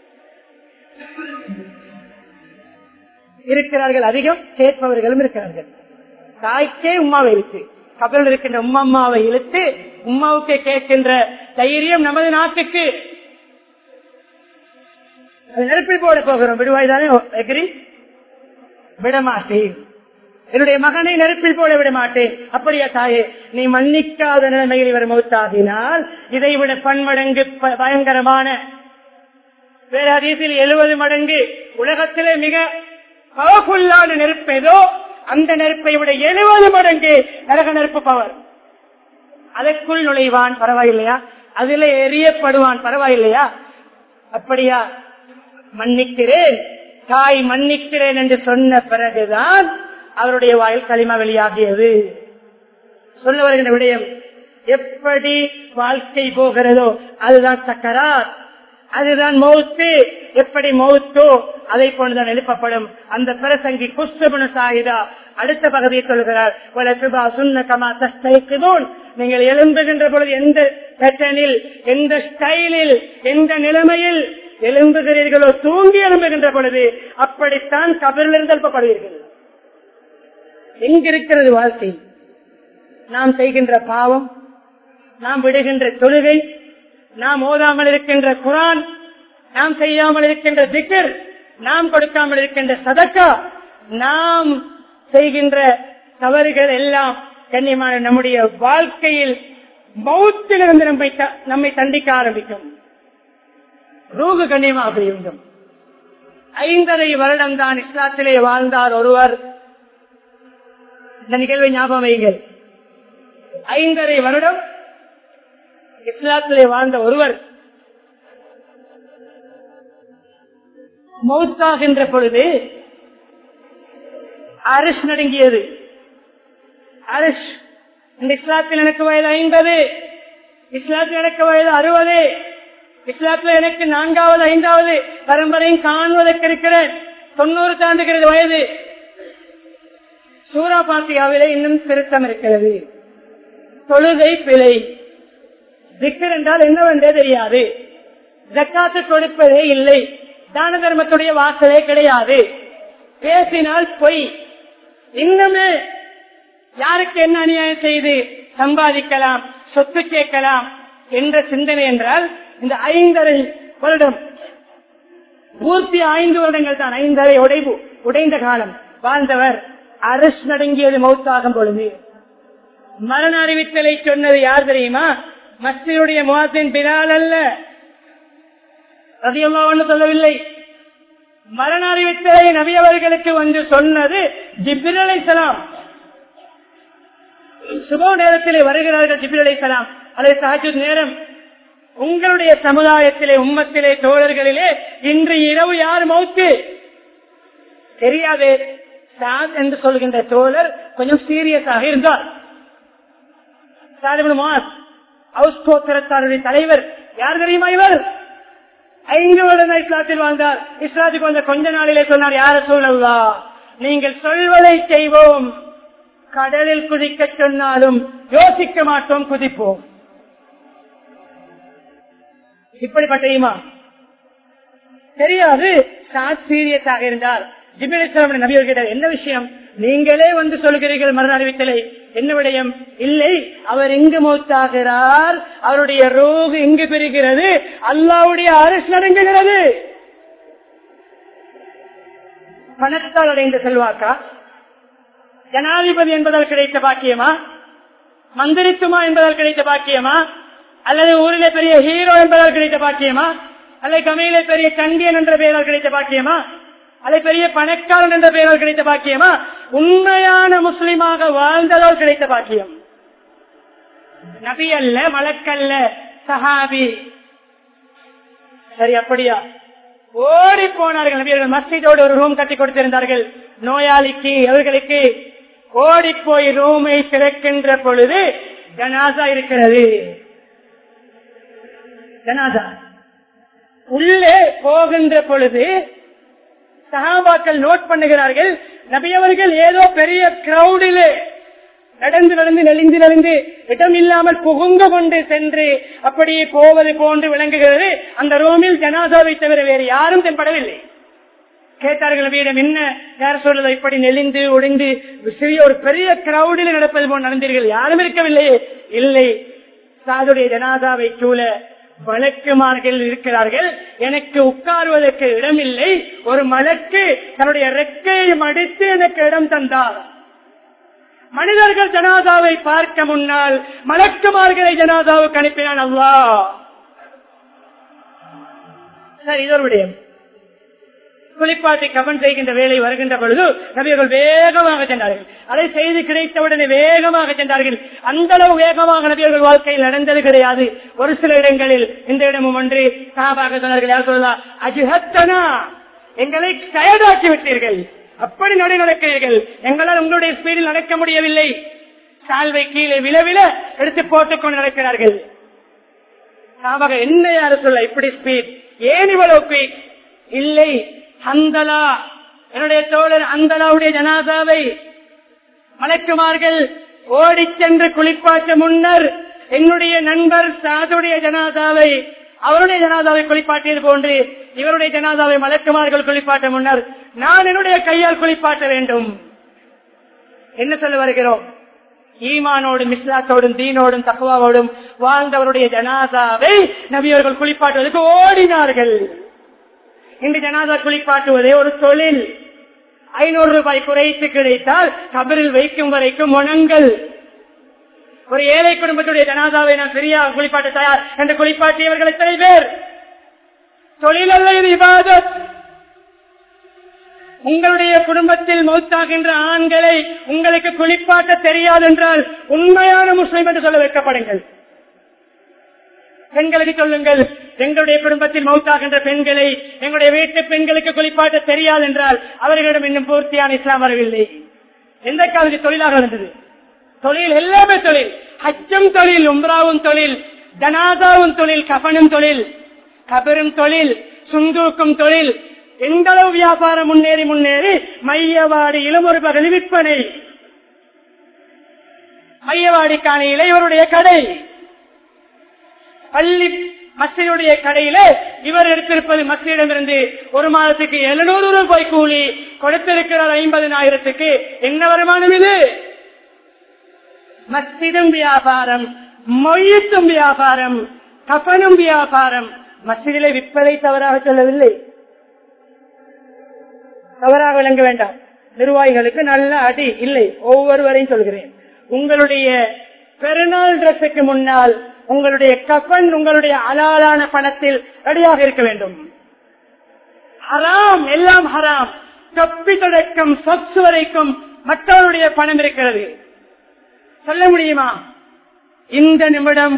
இருக்கிறார்கள் அதிகம் கேட்பவர்களும் இருக்கிறார்கள் தாய்க்கே உமாவை இழுத்து கபலில் இருக்கின்ற உம்மா அம்மாவை இழுத்து உமாவுக்கு கேட்கின்ற தைரியம் நமது நாட்டுக்கு அது நெருப்பில் போட போகிறோம் விடுவாய் தானே எகிரி விடமாட்டேன் என்னுடைய மகனை நெருப்பில் போட விட மாட்டேன் அப்படியா தாயே நீ மன்னிக்காத நிலைமையில் இவர் மௌத்தாகினால் இதை விட பன்மடங்கு ப- பயங்கரமான வேற அதிகத்தில் எழுபது மடங்கு உலகத்திலே மிக பவர்ஃபுல்லான நெருப்பு ஏதோ அந்த நெருப்பை விட எழுபது மடங்கு நரக நெருப்பு பவர் அதற்குள் நுழைவான் பரவாயில்லையா அதில் எரியப்படுவான் பரவாயில்லையா அப்படியா மன்னிக்கிறேன் தாய் மன்னிக்கிறேன் என்று சொன்ன பிறகுதான் அவருடைய வாயில் களிமா வெளியாகியது சொல்ல வருகின்ற விடயம் எப்படி வாழ்க்கை போகிறதோ அதுதான் சக்கரார் அதுதான் மௌத்து எப்படி மௌத்தோ அதை போன்றுதான் எழுப்பப்படும் அந்த பிரசங்கி குஸ்துபுன சாகிதா அடுத்த பகுதியை சொல்கிறார் "வல சுபா சுன்ன கமா தஸ்தைக்குதூன்." நீங்கள் எழும்புகின்ற பொழுது எந்த பேட்டர்னில் எந்த ஸ்டைலில் எந்த நிலைமையில் எழும்புகிறீர்களோ தூங்கி எழும்புகின்ற பொழுது அப்படித்தான் கபரிலிருந்து எழுப்பப்படுவீர்கள் எங்கிருக்கிறது வாழ்க்கை நாம் செய்கின்ற பாவம் நாம் விடுகின்ற தொழுகை நாம் ஓதாமல் இருக்கின்ற குரான் நாம் செய்யாமல் இருக்கின்ற திக்கர் நாம் கொடுக்காமல் இருக்கின்ற சதக்கா நாம் செய்கின்ற தவறுகள் எல்லாம் கண்ணியமான நம்முடைய வாழ்க்கையில் மௌத்திலிருந்து நம்மை த- நம்மை தண்டிக்க ஆரம்பிக்கும் ரூகு கண்ணியமாக வேண்டும் ஐந்தரை வருடம் தான் இஸ்லாத்திலே வாழ்ந்தார் ஒருவர் இந்த நிகழ்வை ஞாபகம் வையுங்கள் ஐந்தரை வருடம் இஸ்லாத்திலே வாழ்ந்த ஒருவர் மௌத்தாகின்ற பொழுது அரிஷ் நடுங்கியது அரிஷ் இந்த இஸ்லாத்தில் எனக்கு வயது ஐம்பது இஸ்லாத்தில் எனக்கு வயது அறுபது இஸ்லாத்தில் எனக்கு நான்காவது ஐந்தாவது பரம்பரையும் காணுவதற்கு இருக்கிறேன் தொண்ணூறு தாண்டுகிறது வயது சூரா பாத்தியாவிலே இன்னும் திருத்தம் இருக்கிறது தொழுகை பிழை திக்கர் என்றால் என்னவென்றே தெரியாது ஜக்காத்து கொடுப்பதே இல்லை தான தர்மத்துடைய வாசலே கிடையாது பேசினால் பொய் இன்னுமே யாருக்கு என்ன அநியாயம் செய்து சம்பாதிக்கலாம் சொத்து கேட்கலாம் என்ற சிந்தனை என்றால் இந்த ஐந்தரை வருடம் பூர்த்தி ஐந்து வருடங்கள் தான் ஐந்தரை உடைவு உடைந்த காலம் வாழ்ந்தவர் அரசு நடுங்கியது மௌத்தாகும் பொழுது மரண அறிவித்தலை சொன்னது யார் தெரியுமா மஸ்தியுடைய முகத்தின் பிலால் அல்ல ரதியல்லா ஒன்று சொல்லவில்லை மரண அறிவித்தலை நபி அவர்களுக்கு வந்து சொன்னது ஜிபிர் அலைசலாம் சுப நேரத்திலே வருகிறார்கள் ஜிபிர் அலைசலாம் அதை சஹஜுத் நேரம் உங்களுடைய சமுதாயத்திலே உம்மத்திலே தோழர்களிலே இன்று இரவு யார் மௌத்து தெரியாது சாத் என்று சொல்கின்ற தோழர் கொஞ்சம் சீரியஸாக இருந்தார் சாதிபு மாஸ் ஹவுஸ் கோத்திரத்தாருடைய தலைவர் யார் தெரியுமா இவர் ஐந்து வருடம் இஸ்லாத்தில் வாழ்ந்தார் இஸ்லாத்துக்கு வந்த கொஞ்ச நாளிலே சொன்னார் யார சொல்லல்லா நீங்கள் சொல்வதை செய்வோம் கடலில் குதிக்க சொன்னாலும் யோசிக்க மாட்டோம் குதிப்போம் இப்படிப்பட்ட ஈமா தெரியாது சீரியஸாக இருந்தார் ஜிபின் நபி கேட்டார் என்ன விஷயம் நீங்களே வந்து சொல்கிறீர்கள் மரண அறிவித்தலை என்ன விடயம் இல்லை அவர் எங்கு மௌத்தாகிறார் அவருடைய ரோகு எங்கு பெறுகிறது அல்லாவுடைய அரசு நடுங்குகிறது பணத்தால் அடைந்த செல்வாக்கா ஜனாதிபதி என்பதால் கிடைத்த பாக்கியமா மந்திரித்துமா என்பதால் கிடைத்த பாக்கியமா அல்லது ஊரிலே பெரிய ஹீரோ என்பதால் கிடைத்த பாக்கியமா அல்லது கமையிலே பெரிய கண்டியன் என்ற பெயரால் கிடைத்த பாக்கியமா அல்லது பெரிய பணக்காரன் என்ற பெயரால் கிடைத்த பாக்கியமா உண்மையான முஸ்லிமாக வாழ்ந்ததால் கிடைத்த பாக்கியம் நபி அல்ல மலக்கல்ல சஹாபி சரி அப்படியா ஓடி போனார்கள் நபியர்கள் மஸ்ஜிதோடு ஒரு ரூம் கட்டி கொடுத்திருந்தார்கள் நோயாளிக்கு அவர்களுக்கு ஓடி போய் ரூமை திறக்கின்ற பொழுது ஜனாசா இருக்கிறது ஜனாதா உள்ளே போகின்ற பொழுது சகாபாக்கள் நோட் பண்ணுகிறார்கள் நபியவர்கள் ஏதோ பெரிய கிரௌடிலே நடந்து நடந்து நெளிந்து நெளிந்து இடம் இல்லாமல் புகுந்து கொண்டு சென்று அப்படியே போவது போன்று விளங்குகிறது அந்த ரூமில் ஜனாசாவை தவிர வேறு யாரும் தென்படவில்லை கேட்டார்கள் நபியிடம் என்ன யார் சொல்றது இப்படி நெளிந்து ஒடிந்து சிறிய ஒரு பெரிய கிரௌடில் நடப்பது போல் நடந்தீர்கள் யாரும் இருக்கவில்லையே இல்லை சாதுடைய ஜனாதாவை சூழ வழக்குமார்கள் இருக்கிறார்கள் எனக்கு உட்காருவதற்கு இடமில்லை ஒரு மலக்கு தன்னுடைய ரெக்கையை மடித்து எனக்கு இடம் தந்தார் மனிதர்கள் ஜனாதாவை பார்க்க முன்னால் மலக்குமார்களை ஜனாதாவுக்கு அனுப்பினான் அல்லா சரி இது ஒரு விடயம் குளிப்பாட்டி கவன் செய்கின்ற வேலை வருகின்ற பொழுது நபியர்கள் வேகமாக சென்றார்கள் அதை செய்து கிடைத்தவுடனே வேகமாக சென்றார்கள் அந்த அளவு வேகமாக நபியர்கள் வாழ்க்கையில் நடந்தது கிடையாது ஒரு சில இடங்களில் இந்த இடமும் ஒன்று சாபாக சொன்னார்கள் யார் சொல்லலாம் அஜுஹத்தனா எங்களை டயர்டாக்கி விட்டீர்கள் அப்படி நடை நடக்கிறீர்கள் எங்களால் உங்களுடைய ஸ்பீடில் நடக்க முடியவில்லை சால்வை கீழே விழவில எடுத்து போட்டுக்கொண்டு நடக்கிறார்கள் சாபாக என்ன யாரு சொல்ல இப்படி ஸ்பீட் ஏன் இவ்வளவு ஸ்பீட் இல்லை அந்தலா என்னுடைய தோழர் அந்தலாவுடைய ஜனாதாவை மலக்குமார்கள் ஓடி சென்று குளிப்பாட்ட முன்னர் என்னுடைய நண்பர் சாதுடைய ஜனாதாவை அவருடைய ஜனாதாவை குளிப்பாட்டியது போன்று இவருடைய ஜனாதாவை மலக்குமார்கள் குளிப்பாட்ட முன்னர் நான் என்னுடைய கையால் குளிப்பாட்ட வேண்டும் என்ன சொல்ல வருகிறோம் ஈமானோடும் இஸ்லாத்தோடும் தீனோடும் தக்குவாவோடும் வாழ்ந்தவருடைய ஜனாதாவை நபியவர்கள் குளிப்பாட்டுவதற்கு ஓடினார்கள் இன்று ஜனாதா குளிப்பாட்டுவதே ஒரு தொழில் ஐநூறு ரூபாய் குறைத்து கிடைத்தால் கபரில் வைக்கும் வரைக்கும் முனங்கள் ஒரு ஏழை குடும்பத்துடைய ஜனாதாவை நான் சரியாக குளிப்பாட்ட தயார் என்று குளிப்பாட்டியவர்கள் எத்தனை பேர் தொழில் அல்ல இது இபாதத் உங்களுடைய குடும்பத்தில் மௌத்தாகின்ற ஆண்களை உங்களுக்கு குளிப்பாட்ட தெரியாது என்றால் உண்மையான முஸ்லிம் என்று சொல்ல வைக்கப்படுங்கள் பெண்களுக்கு சொல்லுங்கள் எங்களுடைய குடும்பத்தில் மௌத்தாகின்ற பெண்களை எங்களுடைய வீட்டு பெண்களுக்கு குளிப்பாட்ட தெரியாது என்றால் அவர்களிடம் இன்னும் பூர்த்தியான இஸ்லாம் வரவில்லை எந்த காலத்தில் தொழிலாக இருந்தது தொழில் எல்லாமே தொழில் ஹஜ்ஜம் தொழில் உம்ராவும் தொழில் ஜனாதாவும் தொழில் கபனும் தொழில் கபரும் தொழில் சுந்தூக்கும் தொழில் எந்த அளவு வியாபாரம் முன்னேறி முன்னேறி மையவாடியிலும் ஒரு பகுதி விற்பனை மையவாடி காணியிலே இவருடைய கடை பள்ளி மசியுடைய கடையில இவர் எடுத்திருப்பது மசியிடமிருந்து ஒரு மாதத்துக்கு எழுநூறு ரூபாய் கூலி கொடுத்திருக்கிறார் ஐம்பதனாயிரத்துக்கு என்ன வருமானம் இது மஸ்ஜிதும் வியாபாரம் மொய்யத்தும் வியாபாரம் கப்பனும் வியாபாரம் மஸ்ஜிதிலே விற்பதை தவறாக சொல்லவில்லை தவறாக விளங்க வேண்டாம் நிர்வாகிகளுக்கு நல்ல அடி இல்லை ஒவ்வொருவரையும் சொல்கிறேன் உங்களுடைய பெருநாள் டிரஸுக்கு முன்னால் உங்களுடைய கஃபன் உங்களுடைய அலாலான பணத்தில் ரெடியாக இருக்க வேண்டும் ஹராம் எல்லாம் ஹராம் தொப்பி தொடக்கம் சொத்து வரைக்கும் மற்றவருடைய பணம் இருக்கிறது சொல்ல முடியுமா இந்த நிமிடம்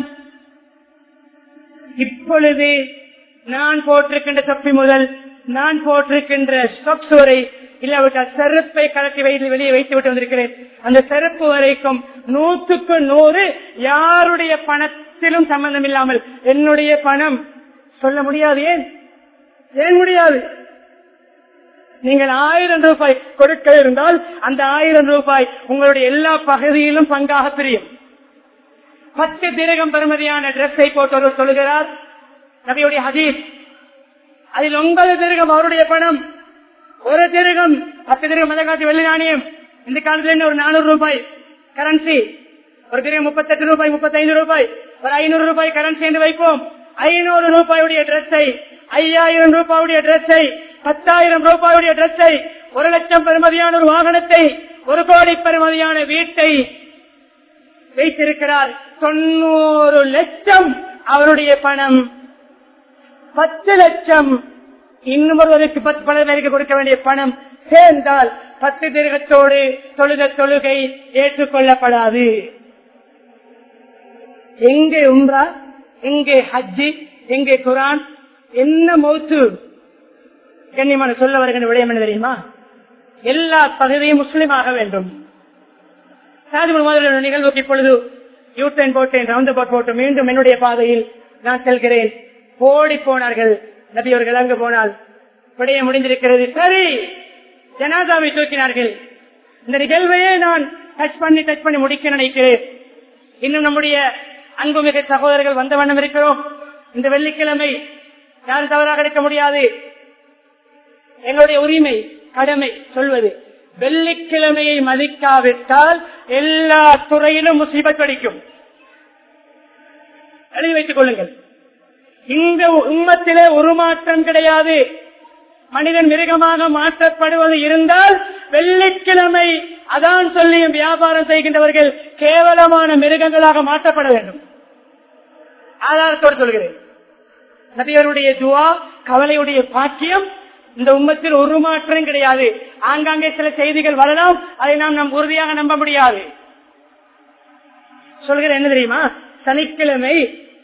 இப்பொழுது நான் போட்டிருக்கின்ற தொப்பி முதல் நான் போட்டிருக்கின்ற ஸ்டொக்ஸ் வரை இல்லாவிட்டால் செருப்பை கலட்டி வைத்து வெளியே வைத்து விட்டு வந்திருக்கிறேன் அந்த செருப்பு வரைக்கும் நூற்றுக்கு நூறு யாருடைய பணத்திலும் சம்பந்தம் இல்லாமல் என்னுடைய பணம் சொல்ல முடியாது ஏன் ஏன் முடியாது நீங்கள் ஆயிரம் ரூபாய் கொடுக்க இருந்தால் அந்த ஆயிரம் ரூபாய் உங்களுடைய எல்லா பகுதியிலும் பங்காக பிரியும் பத்து திரகம் பெறுமதியான டிரெஸ்ஸை போட்டவர் சொல்லுகிறார் நபியுடைய ஹதீஸ் அதில் ஒன்பது திருகம் அவருடைய பணம் ஒரு திருகம் பத்து திருகம் மதகாட்சி வெள்ளி நாணயம் இந்த காலத்துல என்ன ஒரு நானூறு ரூபாய் கரன்சி ஒரு திருகம் முப்பத்தெட்டு ரூபாய் முப்பத்தைந்து ரூபாய் ஒரு ஐநூறு ரூபாய் கரன்சி என்று வைப்போம் ஐநூறு ரூபாயுடைய டிரெஸ்ஸை ஐயாயிரம் ரூபாயுடைய டிரெஸ்ஸை பத்தாயிரம் ரூபாயுடைய டிரெஸ்ஸை ஒரு லட்சம் பெறுமதியான ஒரு வாகனத்தை ஒரு கோடி பெறுமதியான வீட்டை வைத்திருக்கிறார் தொண்ணூறு லட்சம் அவருடைய பணம் பத்து லட்சம் இன்னும் ஒருவருக்கு பத்து பல பேருக்கு கொடுக்க வேண்டிய பணம் சேர்ந்தால் பத்து திருகத்தோடு தொழுக தொழுகை ஏற்றுக்கொள்ளப்படாது எங்கே உம்ரா எங்கே ஹஜ்ஜி எங்கே குரான் என்ன மௌத்து கண்ணியமான சொல்ல வருகின்ற விடயம் என்ன தெரியுமா எல்லா பகுதியும் முஸ்லீம் ஆக வேண்டும் சாதிமல் முதல் நிகழ்வுக்கு இப்பொழுது யூட்டன் போட்டேன் ரவுண்ட் அபவுட் போட்டு மீண்டும் என்னுடைய பாதையில் நான் செல்கிறேன் ஓடி போனார்கள் நபி அவர்கள் அங்கு போனால் விடைய முடிந்திருக்கிறது சரி ஜனாதாவை தூக்கினார்கள் இந்த நிகழ்வையே நான் டச் பண்ணி டச் பண்ணி முடிக்க நினைக்கிறேன் இன்னும் நம்முடைய அன்புமிகு சகோதரர்கள் வந்த வண்ணம் இருக்கிறோம் இந்த வெள்ளிக்கிழமை யாரும் தவறாக எடுக்க முடியாது எங்களுடைய உரிமை கடமை சொல்வது வெள்ளிக்கிழமையை மதிக்காவிட்டால் எல்லா துறையிலும் முசீபத் கிடைக்கும் எழுதி வைத்துக் கொள்ளுங்கள் இந்த உம்மத்திலே ஒரு மாற்றம் கிடையாது மனிதன் மிருகமாக மாற்றப்படுவது இருந்தால் வெள்ளிக்கிழமை அதான் சொல்லியும் வியாபாரம் செய்கின்றவர்கள் கேவலமான மிருகங்களாக மாற்றப்பட வேண்டும் ஆதாரத்தோடு சொல்கிறேன் நபியருடைய துவா கவலையுடைய பாக்கியம் இந்த உம்மத்தில் ஒரு மாற்றம் கிடையாது ஆங்காங்கே சில செய்திகள் வரலாம் அதை நாம் நம் உறுதியாக நம்ப முடியாது சொல்கிற என்ன தெரியுமா சனிக்கிழமை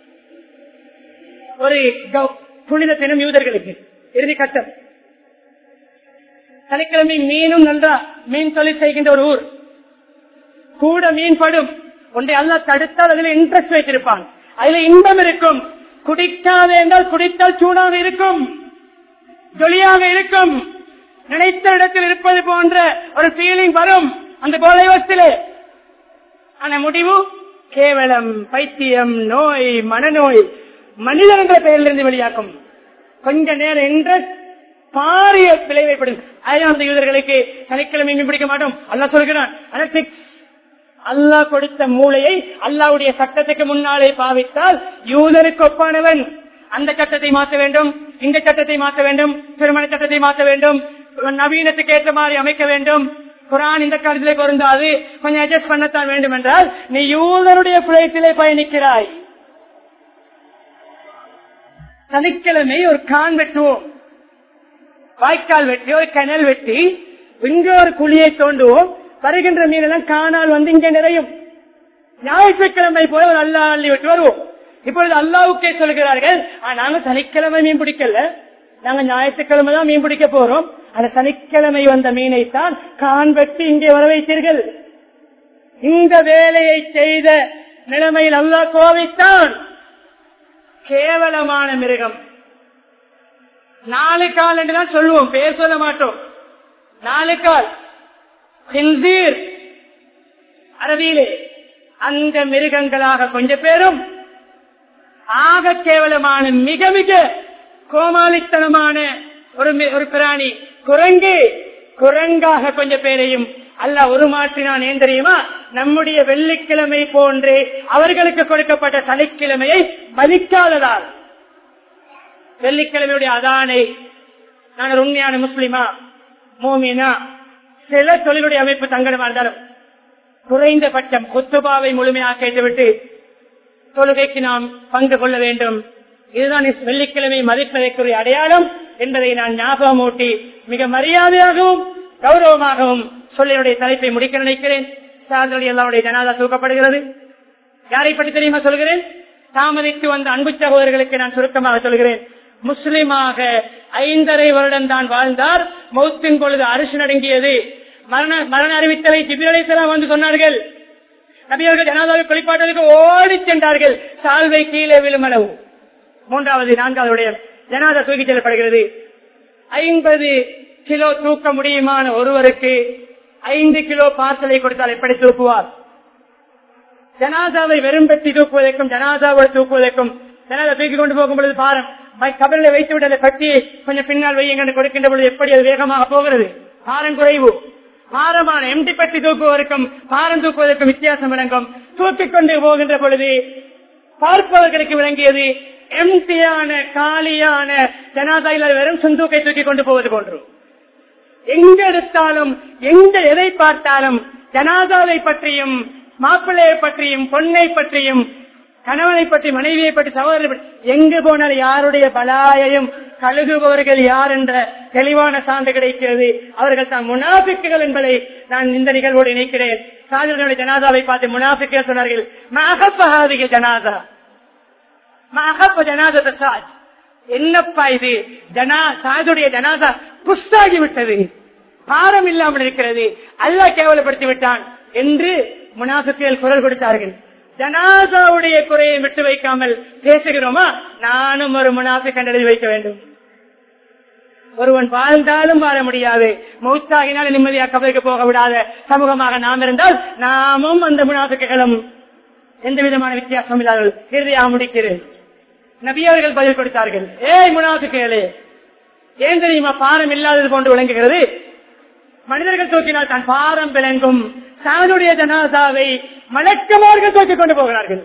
ஒரு கௌ- புனித தினம் யூதர்களுக்கு இறுதி கட்டம் சனிக்கிழமை மீனும் நன்றா மீன் தொழில் செய்கின்ற ஒரு ஊர் கூட மீன் படும் ஒன்றை அல்ல தடுத்தால் அதில் இன்ட்ரெஸ்ட் வைத்திருப்பான் அதுல இன்பம் இருக்கும் குடிக்காத என்றால் குடித்தால் சூடாக இருக்கும் ஜொலியாக இருக்கும் நினைத்த இடத்தில் இருப்பது போன்ற ஒரு ஃபீலிங் வரும் அந்த கோலைவசத்திலே ஆனா முடிவு கேவலம் பைத்தியம் நோய் மனநோய் மனிதன் என்ற பெயரிலிருந்து வெளியாக்கும் கொஞ்ச நேரம் இன்ட்ரெஸ்ட் பாரிய விளைவைப்படும் அதனால் அந்த யூதர்களுக்கு சனிக்கிழமை மீன் பிடிக்க மாட்டோம் அல்லா சொல்கிறான் ஆனா fix. அல்லாஹ் கொடுத்த மூளையை அல்லாவுடைய சட்டத்துக்கு முன்னாலே பாவித்தால் யூதருக்கு ஒப்பானவன் அந்த சட்டத்தை மாற்ற வேண்டும் இந்த சட்டத்தை மாற்ற வேண்டும் திருமண சட்டத்தை மாற்ற வேண்டும் நவீனத்துக்கு ஏற்ற மாதிரி அமைக்க வேண்டும் குரான் இந்த காலத்திலே பொருந்தாது கொஞ்சம் அட்ஜஸ்ட் பண்ணத்தான் வேண்டும் என்றால் நீ யூதருடைய பிழைத்திலே பயணிக்கிறாய் சனிக்கிழமை ஒரு கான் வெட்டுவோம் வாய்க்கால் வெட்டி ஒரு கிணல் வெட்டி இங்க ஒரு குழியை தோண்டுவோம் வருகின்ற மீனெல்லாம் காணால் வந்து இங்க நிறையும் ஞாயிற்றுக்கிழமை போல ஒரு அல்லா அள்ளி விட்டு வருவோம் இப்பொழுது அல்லாவுக்கே சொல்கிறார்கள் "ஆ, நாங்க சனிக்கிழமை மீன் பிடிக்கல நாங்க ஞாயிற்றுக்கிழமை தான் மீன் பிடிக்க போறோம் அந்த சனிக்கிழமை வந்த மீனை தான் கான் வெட்டி இங்கே வர வைத்தீர்கள் இந்த வேலையை செய்த நிலைமையில் அல்லாஹ் கோவித்தான் கேவலமான மிருகம் நாலு கால் என்று தான் சொல்லுவோம் பேர் சொல்ல மாட்டோம் நாலு கால் ஹின்சீர் அரபியிலே அந்த மிருகங்களாக கொஞ்ச பேரும் ஆக கேவலமான மிக மிக கோமாளித்தனமான ஒரு மி- ஒரு பிராணி குரங்கு குரங்காக கொஞ்ச பேரையும் அல்ல உருமாற்றினான் ஏன் தெரியுமா நம்முடைய வெள்ளிக்கிழமை போன்று அவர்களுக்கு கொடுக்கப்பட்ட சனிக்கிழமையை மதிக்காததால் வெள்ளிக்கிழமையுடைய அதானை நான் ஒரு உண்மையான முஸ்லிமா மோமினா சில தொழிலுடைய அமைப்பு தங்கடமா இருந்தாலும் குறைந்தபட்சம் குத்துபாவை முழுமையாக கேட்டுவிட்டு தொழுகைக்கு நாம் பங்கு கொள்ள வேண்டும் இதுதான் இஸ் வெள்ளிக்கிழமை மதிப்பதற்குரிய அடையாளம் என்பதை நான் ஞாபகமூட்டி மிக மரியாதையாகவும் கௌரவமாகவும் சொல்லினுடைய தலைப்பை முடிக்க நினைக்கிறேன் சாதனை எல்லாருடைய ஜனாதா தூக்கப்படுகிறது யாரை பற்றி தெரியுமா சொல்கிறேன் தாமதித்து வந்த அன்பு சகோதரர்களுக்கு நான் சுருக்கமாக சொல்கிறேன் முஸ்லிமாக ஐந்தரை வருடம் தான் வாழ்ந்தார் மௌத்தின் பொழுது அரிசி நடுங்கியது மரண மரண அறிவித்தலை ஜிபிரலைசலாம் வந்து சொன்னார்கள் நபியர்கள் ஜனாதாவை குளிப்பாட்டலுக்கு ஓடி சென்றார்கள் சால்வை கீழே விழுமளவு மூன்றாவது நான்காவதுடைய ஜனாதா தூக்கிச் செல்லப்படுகிறது ஐம்பது கிலோ தூக்க முடியுமான ஒருவருக்கு ஐந்து கிலோ பார்சலை கொடுத்தால் எப்படி தூக்குவார் ஜனாதாவை வெறும் பெட்டி தூக்குவதற்கும் ஜனாதாவோடு தூக்குவதற்கும் ஜனாதா தூக்கி கொண்டு போகும் பொழுது பாரம் கபரில் வைத்து விட்டு அந்த பெட்டியை கொஞ்சம் பின்னால் வையுங்க கொடுக்கின்ற பொழுது எப்படி அது வேகமாக போகிறது பாரம் குறைவு பாரமான எம்டி பெட்டி தூக்குவதற்கும் பாரம் தூக்குவதற்கும் வித்தியாசம் விளங்கும் தூக்கிக் கொண்டு போகின்ற பொழுது பார்ப்பவர்களுக்கு விளங்கியது எம்டியான காலியான ஜனாதாயில வெறும் சுந்தூக்கை தூக்கி கொண்டு போவது போன்று எங்க எடுத்தாலும் எங்க எதை பார்த்தாலும் ஜனாதாவை பற்றியும் மாப்பிள்ளையை பற்றியும் பொண்ணை பற்றியும் கணவனை பற்றி மனைவியை பற்றி சகோதரரை பற்றி எங்கு போனால் யாருடைய பலாயையும் கழுகுபவர்கள் யார் என்ற தெளிவான சான்று கிடைக்கிறது அவர்கள் தான் முனாபிக்குகள் என்பதை நான் இந்த நிகழ்வோடு இணைக்கிறேன் சாதர்களுடைய ஜனாதாவை பார்த்து முனாபிக்குகள் சொன்னார்கள் மகப்பகாதிக ஜனாதா மகப்ப ஜனாதா சாஜ் என்னப்பா இது ஜனா சாதுடைய ஜனாதா புஷ்டாகி விட்டது பாரம் இல்லாமல் இருக்கிறது அல்லாஹ் கேவலப்படுத்தி விட்டான் என்று முனாஃபிக்குகள் குரல் கொடுத்தார்கள் ஜனாதாவுடைய குறையை விட்டு வைக்காமல் பேசுகிறோமா நானும் ஒரு முனாஃபிக் எழுதி வைக்க வேண்டும் ஒருவன் வாழ்ந்தாலும் வாழ முடியாது மௌத்தாகினால் நிம்மதியாக கபலுக்கு போக விடாத சமூகமாக நாம் இருந்தால் நாமும் அந்த முனாஃபிக்குகளும் எந்த விதமான வித்தியாசம் இல்லாமல் இறுதியாக முடிக்கிறேன் நபியவர்கள் பதில் கொடுத்தார்கள் ஏய் முனாஃபிக்குகளே ஏன் தெரியுமா பாரம் இல்லாதது போன்று விளங்குகிறது மனிதர்கள் தூக்கினால் தான் பாரம் விளங்கும் சானுடைய ஜனாதாவை மலக்கமார்கள் தூக்கிக் கொண்டு போகிறார்கள்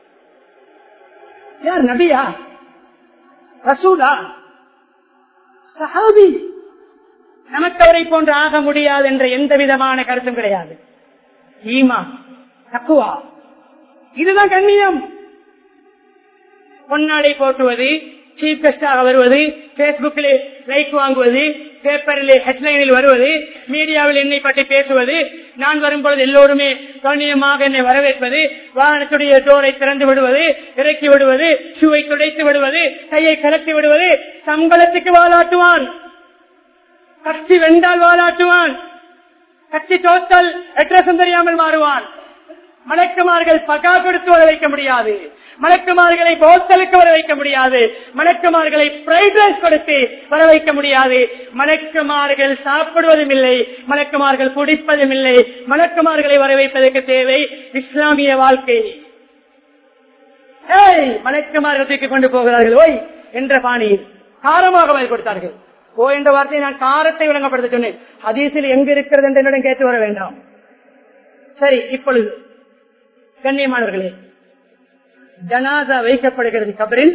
யார் நபியா ரசூலா சஹாபி நமக்கு அவரை போன்று ஆக முடியாது என்ற எந்த விதமான கருத்தும் கிடையாது ஈமா தக்குவா இதுதான் கண்ணியம் பொன்னாடை போட்டுவது சீப் கெஸ்டாக வருவது பேஸ்புக்கில் லைக் வாங்குவது பேப்பரில் ஹெட்லைனில் வருவது மீடியாவில் என்னை பற்றி பேசுவது நான் வரும்பொழுது எல்லோருமே கண்ணியமாக என்னை வரவேற்பது வாகனத்துடைய டோரை திறந்து விடுவது இறக்கி விடுவது ஷூவை துடைத்து விடுவது கையை கலத்தி விடுவது சம்பளத்துக்கு வாலாட்டுவான் கட்சி வென்றால் வாலாட்டுவான் கட்சி தோத்தல் அட்ரஸும் தெரியாமல் மாறுவான் மலக்குமார்கள் பகா கொடுத்து வர வைக்க முடியாது மலக்குமார்களை போத்தலுக்கு வர வைக்க முடியாது மலக்குமார்களை பிரைட் ரைஸ் கொடுத்து வர வைக்க முடியாது மலக்குமார்கள் சாப்பிடுவதும் இல்லை மலக்குமார்கள் குடிப்பதும் இல்லை மலக்குமார்களை வர வைப்பதற்கு தேவை இஸ்லாமிய வாழ்க்கை ஏய், மலக்குமார்கள் தூக்கி கொண்டு போகிறார்கள் ஓய் என்ற பாணியில் காரமாக பதில் கொடுத்தார்கள் ஓ என்ற வார்த்தையை நான் காரத்தை விளங்கப்படுத்த சொன்னேன் ஹதீஸில் எங்க இருக்கிறது என்று என்னிடம் கேட்டு வர வேண்டாம் சரி இப்பொழுது கண்ணியமானவர்களே ஜனாதா வைக்கப்படுகிறது கபரில்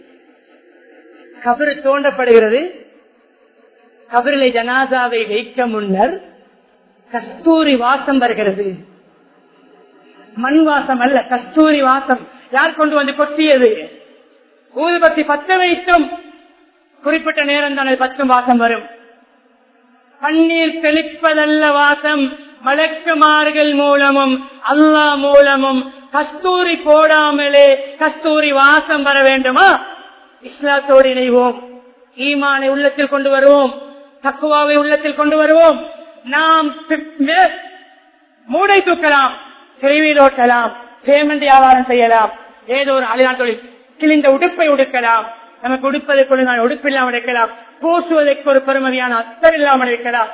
கபரு தோண்டப்படுகிறது கபரிலை ஜனாதாவை வைக்க முன்னர் கஸ்தூரி வாசம் வருகிறது மண் வாசம் அல்ல கஸ்தூரி வாசம் யார் கொண்டு வந்து கொட்டியது ஊதுபத்தி பத்த வைத்தும் குறிப்பிட்ட நேரம் தான் அது பத்தும் வாசம் வரும் கண்ணீர் தெளிப்பதல்ல வாசம் மலக்குமார்கள் மூலமும் அல்லா மூலமும் கஸ்தூரி போடாமலே கஸ்தூரி வாசம் வர வேண்டுமா இஸ்லாத்தோடு இணைவோம் ஈமானை உள்ளத்தில் கொண்டு வருவோம் தக்குவாவை உள்ளத்தில் கொண்டு வருவோம் நாம் மே- மூடை தூக்கலாம் தெருவில் ஓட்டலாம் பேமெண்ட் வியாபாரம் செய்யலாம் ஏதோ ஒரு அழிநாள் தொழில் கிழிந்த உடுப்பை உடுக்கலாம் நமக்கு உடுப்பதற்கு நான் உடுப்பு இல்லாமல் இருக்கலாம் பூசுவதற்கு ஒரு பெருமதியான அத்தர் இல்லாமல் இருக்கலாம்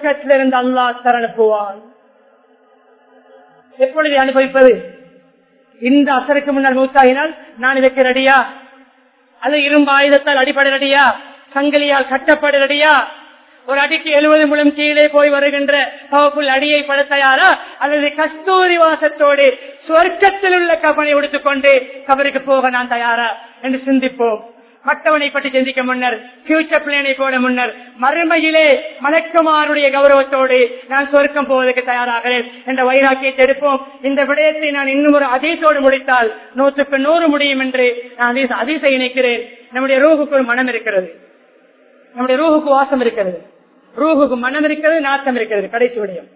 சொர்க்கத்திலிருந்து அல்லாஹ் தரணுப்புவான் எப்பொழுது அனுபவிப்பது இந்த அசருக்கு முன்னால் மூத்தாகினால் நான் இதற்கு ரெடியா அல்லது இரும்பு ஆயுதத்தால் அடிப்படை ரெடியா சங்கிலியால் கட்டப்பட ரெடியா ஒரு அடிக்கு எழுபது முழம் கீழே போய் வருகின்ற பவர்ஃபுல் அடியை பட தயாரா அல்லது கஸ்தூரி வாசத்தோடு சொர்க்கத்தில் உள்ள கபனை உடுத்துக்கொண்டு கபருக்கு போக நான் தயாரா என்று சிந்திப்போம் மற்றவனை பற்றி சிந்திக்க முன்னர் பியூச்சர் பிளானை போட முன்னர் மறுமையிலே மலக்குமாருடைய கௌரவத்தோடு நான் சொர்க்கம் போவதற்கு தயாராகிறேன் என்ற வைராக்கியத்தை எடுப்போம் இந்த விடயத்தை நான் இன்னும் ஒரு அதிசோடு முடித்தால் நூற்றுக்கு நூறு முடியும் என்று நான் அதிசை இணைக்கிறேன் நம்முடைய ரூகுக்கு ஒரு மனம் இருக்கிறது நம்முடைய ரூகுக்கு வாசம் இருக்கிறது ரூகுக்கு மனம் இருக்கிறது நாட்டம் இருக்கிறது கடைசி விடயம்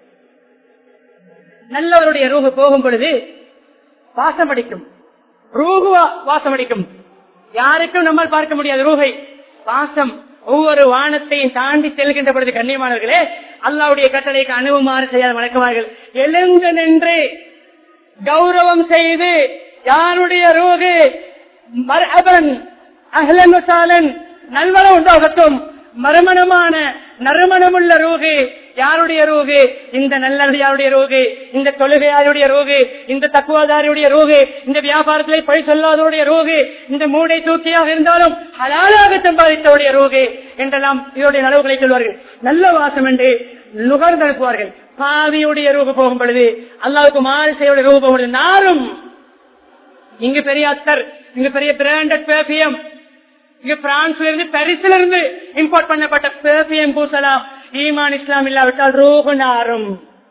நல்லவருடைய ரூகு போகும் பொழுது வாசம் அடிக்கும் ரூகு வாசம் அடிக்கும் யாருக்கும் நம்மால் பார்க்க முடியாது ரூகை வாசம் ஒவ்வொரு வானத்தையும் தாண்டி செல்கின்ற பொழுது கண்ணியமானவர்களே அல்லாவுடைய கட்டளைக்கு அணுவுமாறு செய்யாத வணக்கமார்கள் எழுந்து நின்று கௌரவம் செய்து யாருடைய ரூகு மரபன் அகலன் நல்வளம் உண்டாகட்டும் மறுமணமான நறுமணமுள்ள ரூகு யாருடைய ரூகு இந்த நல்லடியாருடைய ரூகு இந்த தொழுகையாருடைய ரூகு இந்த தக்குவாதாரியுடைய ரூகு இந்த வியாபாரத்திலே பழி சொல்லாதவருடைய ரூகு இந்த மூடை தூக்கியாக இருந்தாலும் ஹலாலாக சம்பாதித்தவருடைய ரூகு என்றெல்லாம் இதனுடைய நலவுகளை சொல்வார்கள் நல்ல வாசம் என்று நுகர்ந்து அனுப்புவார்கள் பாவியுடைய ரூபு போகும் பொழுது அல்லாவுக்கு மாறு செய்ய ரூபு போகும் பொழுது நாரும் இங்கு பெரிய அத்தர் இங்கு பெரிய பிராண்டட் பெர்பியம் இங்க பிரான்ஸ்ல இருந்து பரிசுல இருந்து இம்போர்ட் பண்ணப்பட்ட பெர்பியம் பூசலாம் ஈமான் இஸ்லாம் இல்லாவிட்டால் ரூபு நாரும்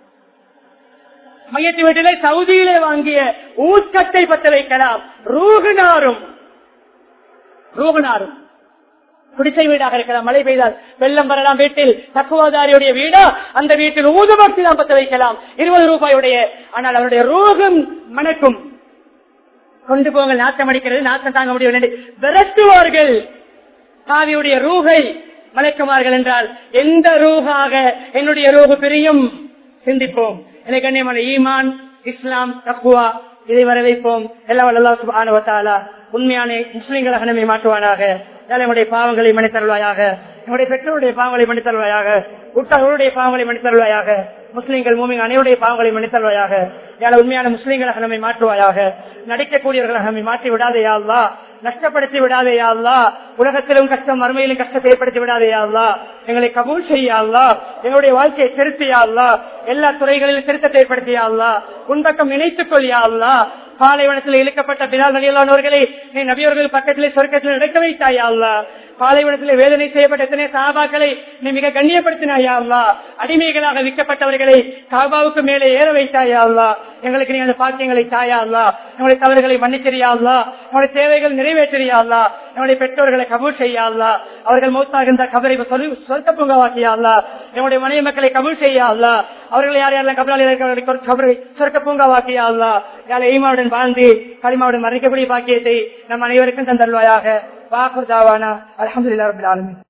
மையத்து வீட்டிலே சவுதியிலே வாங்கிய ஊக்கத்தை பத்த வைக்கலாம் ரூகு நாரும் ரூகு நாரும் குடிசை வீடாக இருக்கலாம் மழை பெய்தால் வெள்ளம் வரலாம் வீட்டில் தக்குவாதாரியுடைய வீடா அந்த வீட்டில் ஊதுபக்தி தான் பத்த வைக்கலாம் இருபது ரூபாயுடைய ஆனால் அவருடைய ரூகம் மணக்கும் கொண்டு போங்க நாட்டம் அடிக்கிறது நாட்டம் தாங்க முடியவில்லை விரட்டுவார்கள் காவியுடைய ரூகை மலைக்குமார்கள் என்றால் எந்த ரூகாக என்னுடைய ரூகு பிரியும் சிந்திப்போம் எனக்கு கண்ணியமான ஈமான் இஸ்லாம் தக்குவா இதை வரவைப்போம் எல்லாம் அல்லா சுபானுவத்தாலா உண்மையான முஸ்லிம்களாக நம்மை மாற்றுவானாக நம்முடைய பாவங்களை மன்னித்தருள்வாயாக நம்முடைய பெற்றோருடைய பாவங்களை மன்னித்தருள்வாயாக உற்றவர்களுடைய பாவங்களை மன்னித்தருள்வாயாக முஸ்லிம்கள் மூமிங் அனைவருடைய பாவங்களை மன்னித்தருள்வாயாக யார உண்மையான முஸ்லிம்களாக நம்மை மாற்றுவாயாக நடிக்கக்கூடியவர்களாக நம்மை மாற்றி விடாதையா நஷ்டப்படுத்தி விடாதையா உலகத்திலும் கஷ்டம் மறுமையிலும் கஷ்டத்தை ஏற்படுத்தி விடாதையா எங்களை கபூல் செய்யா எங்களுடைய வாழ்க்கையை திருத்தியா எல்லா துறைகளிலும் திருத்தத்தை ஏற்படுத்தியா உன்பக்கம் நினைத்துக் கொள்ளியா பாலைவனத்தில் இழுக்கப்பட்ட பினால் நடிகளானவர்களை நீ நபியவர்கள் பக்கத்திலே சொர்க்கத்தில் நடக்க வைத்தாயா அல்லா பாலைவனத்தில் வேதனை செய்யப்பட்ட எத்தனை சாபாக்களை நீ மிக கண்ணியப்படுத்தினாயா அல்லா அடிமைகளாக விற்கப்பட்டவர்களை காபாவுக்கு மேலே ஏற வைத்தாயா அல்லா எங்களுக்கு நீ அந்த பாக்கியங்களை தாயா அல்லா நம்முடைய தவறுகளை மன்னிச்சரியா அல்லா நம்முடைய தேவைகள் நிறைவேற்றியா அல்லா நம்முடைய பெற்றோர்களை கபூல் செய்யா அல்லா அவர்கள் மௌத்தாகின்ற கபரை சொர்க்க பூங்காவாக்கியா அல்லா நம்முடைய மனைவி மக்களை கபூல் செய்யா அல்லா அவர்கள் யார் யாரெல்லாம் கபலாளி கபரை சொர்க்க பூங்காவாக்கியா அல்லா யார் ஈமாவுடன் வாழ்ந்து களிமாவுடன் மறைக்கக்கூடிய பாக்கியத்தை நம் அனைவருக்கும் தந்தருவாயாக வாக்குதாவானா அலமதுல்லா ரபுல் ஆலமின்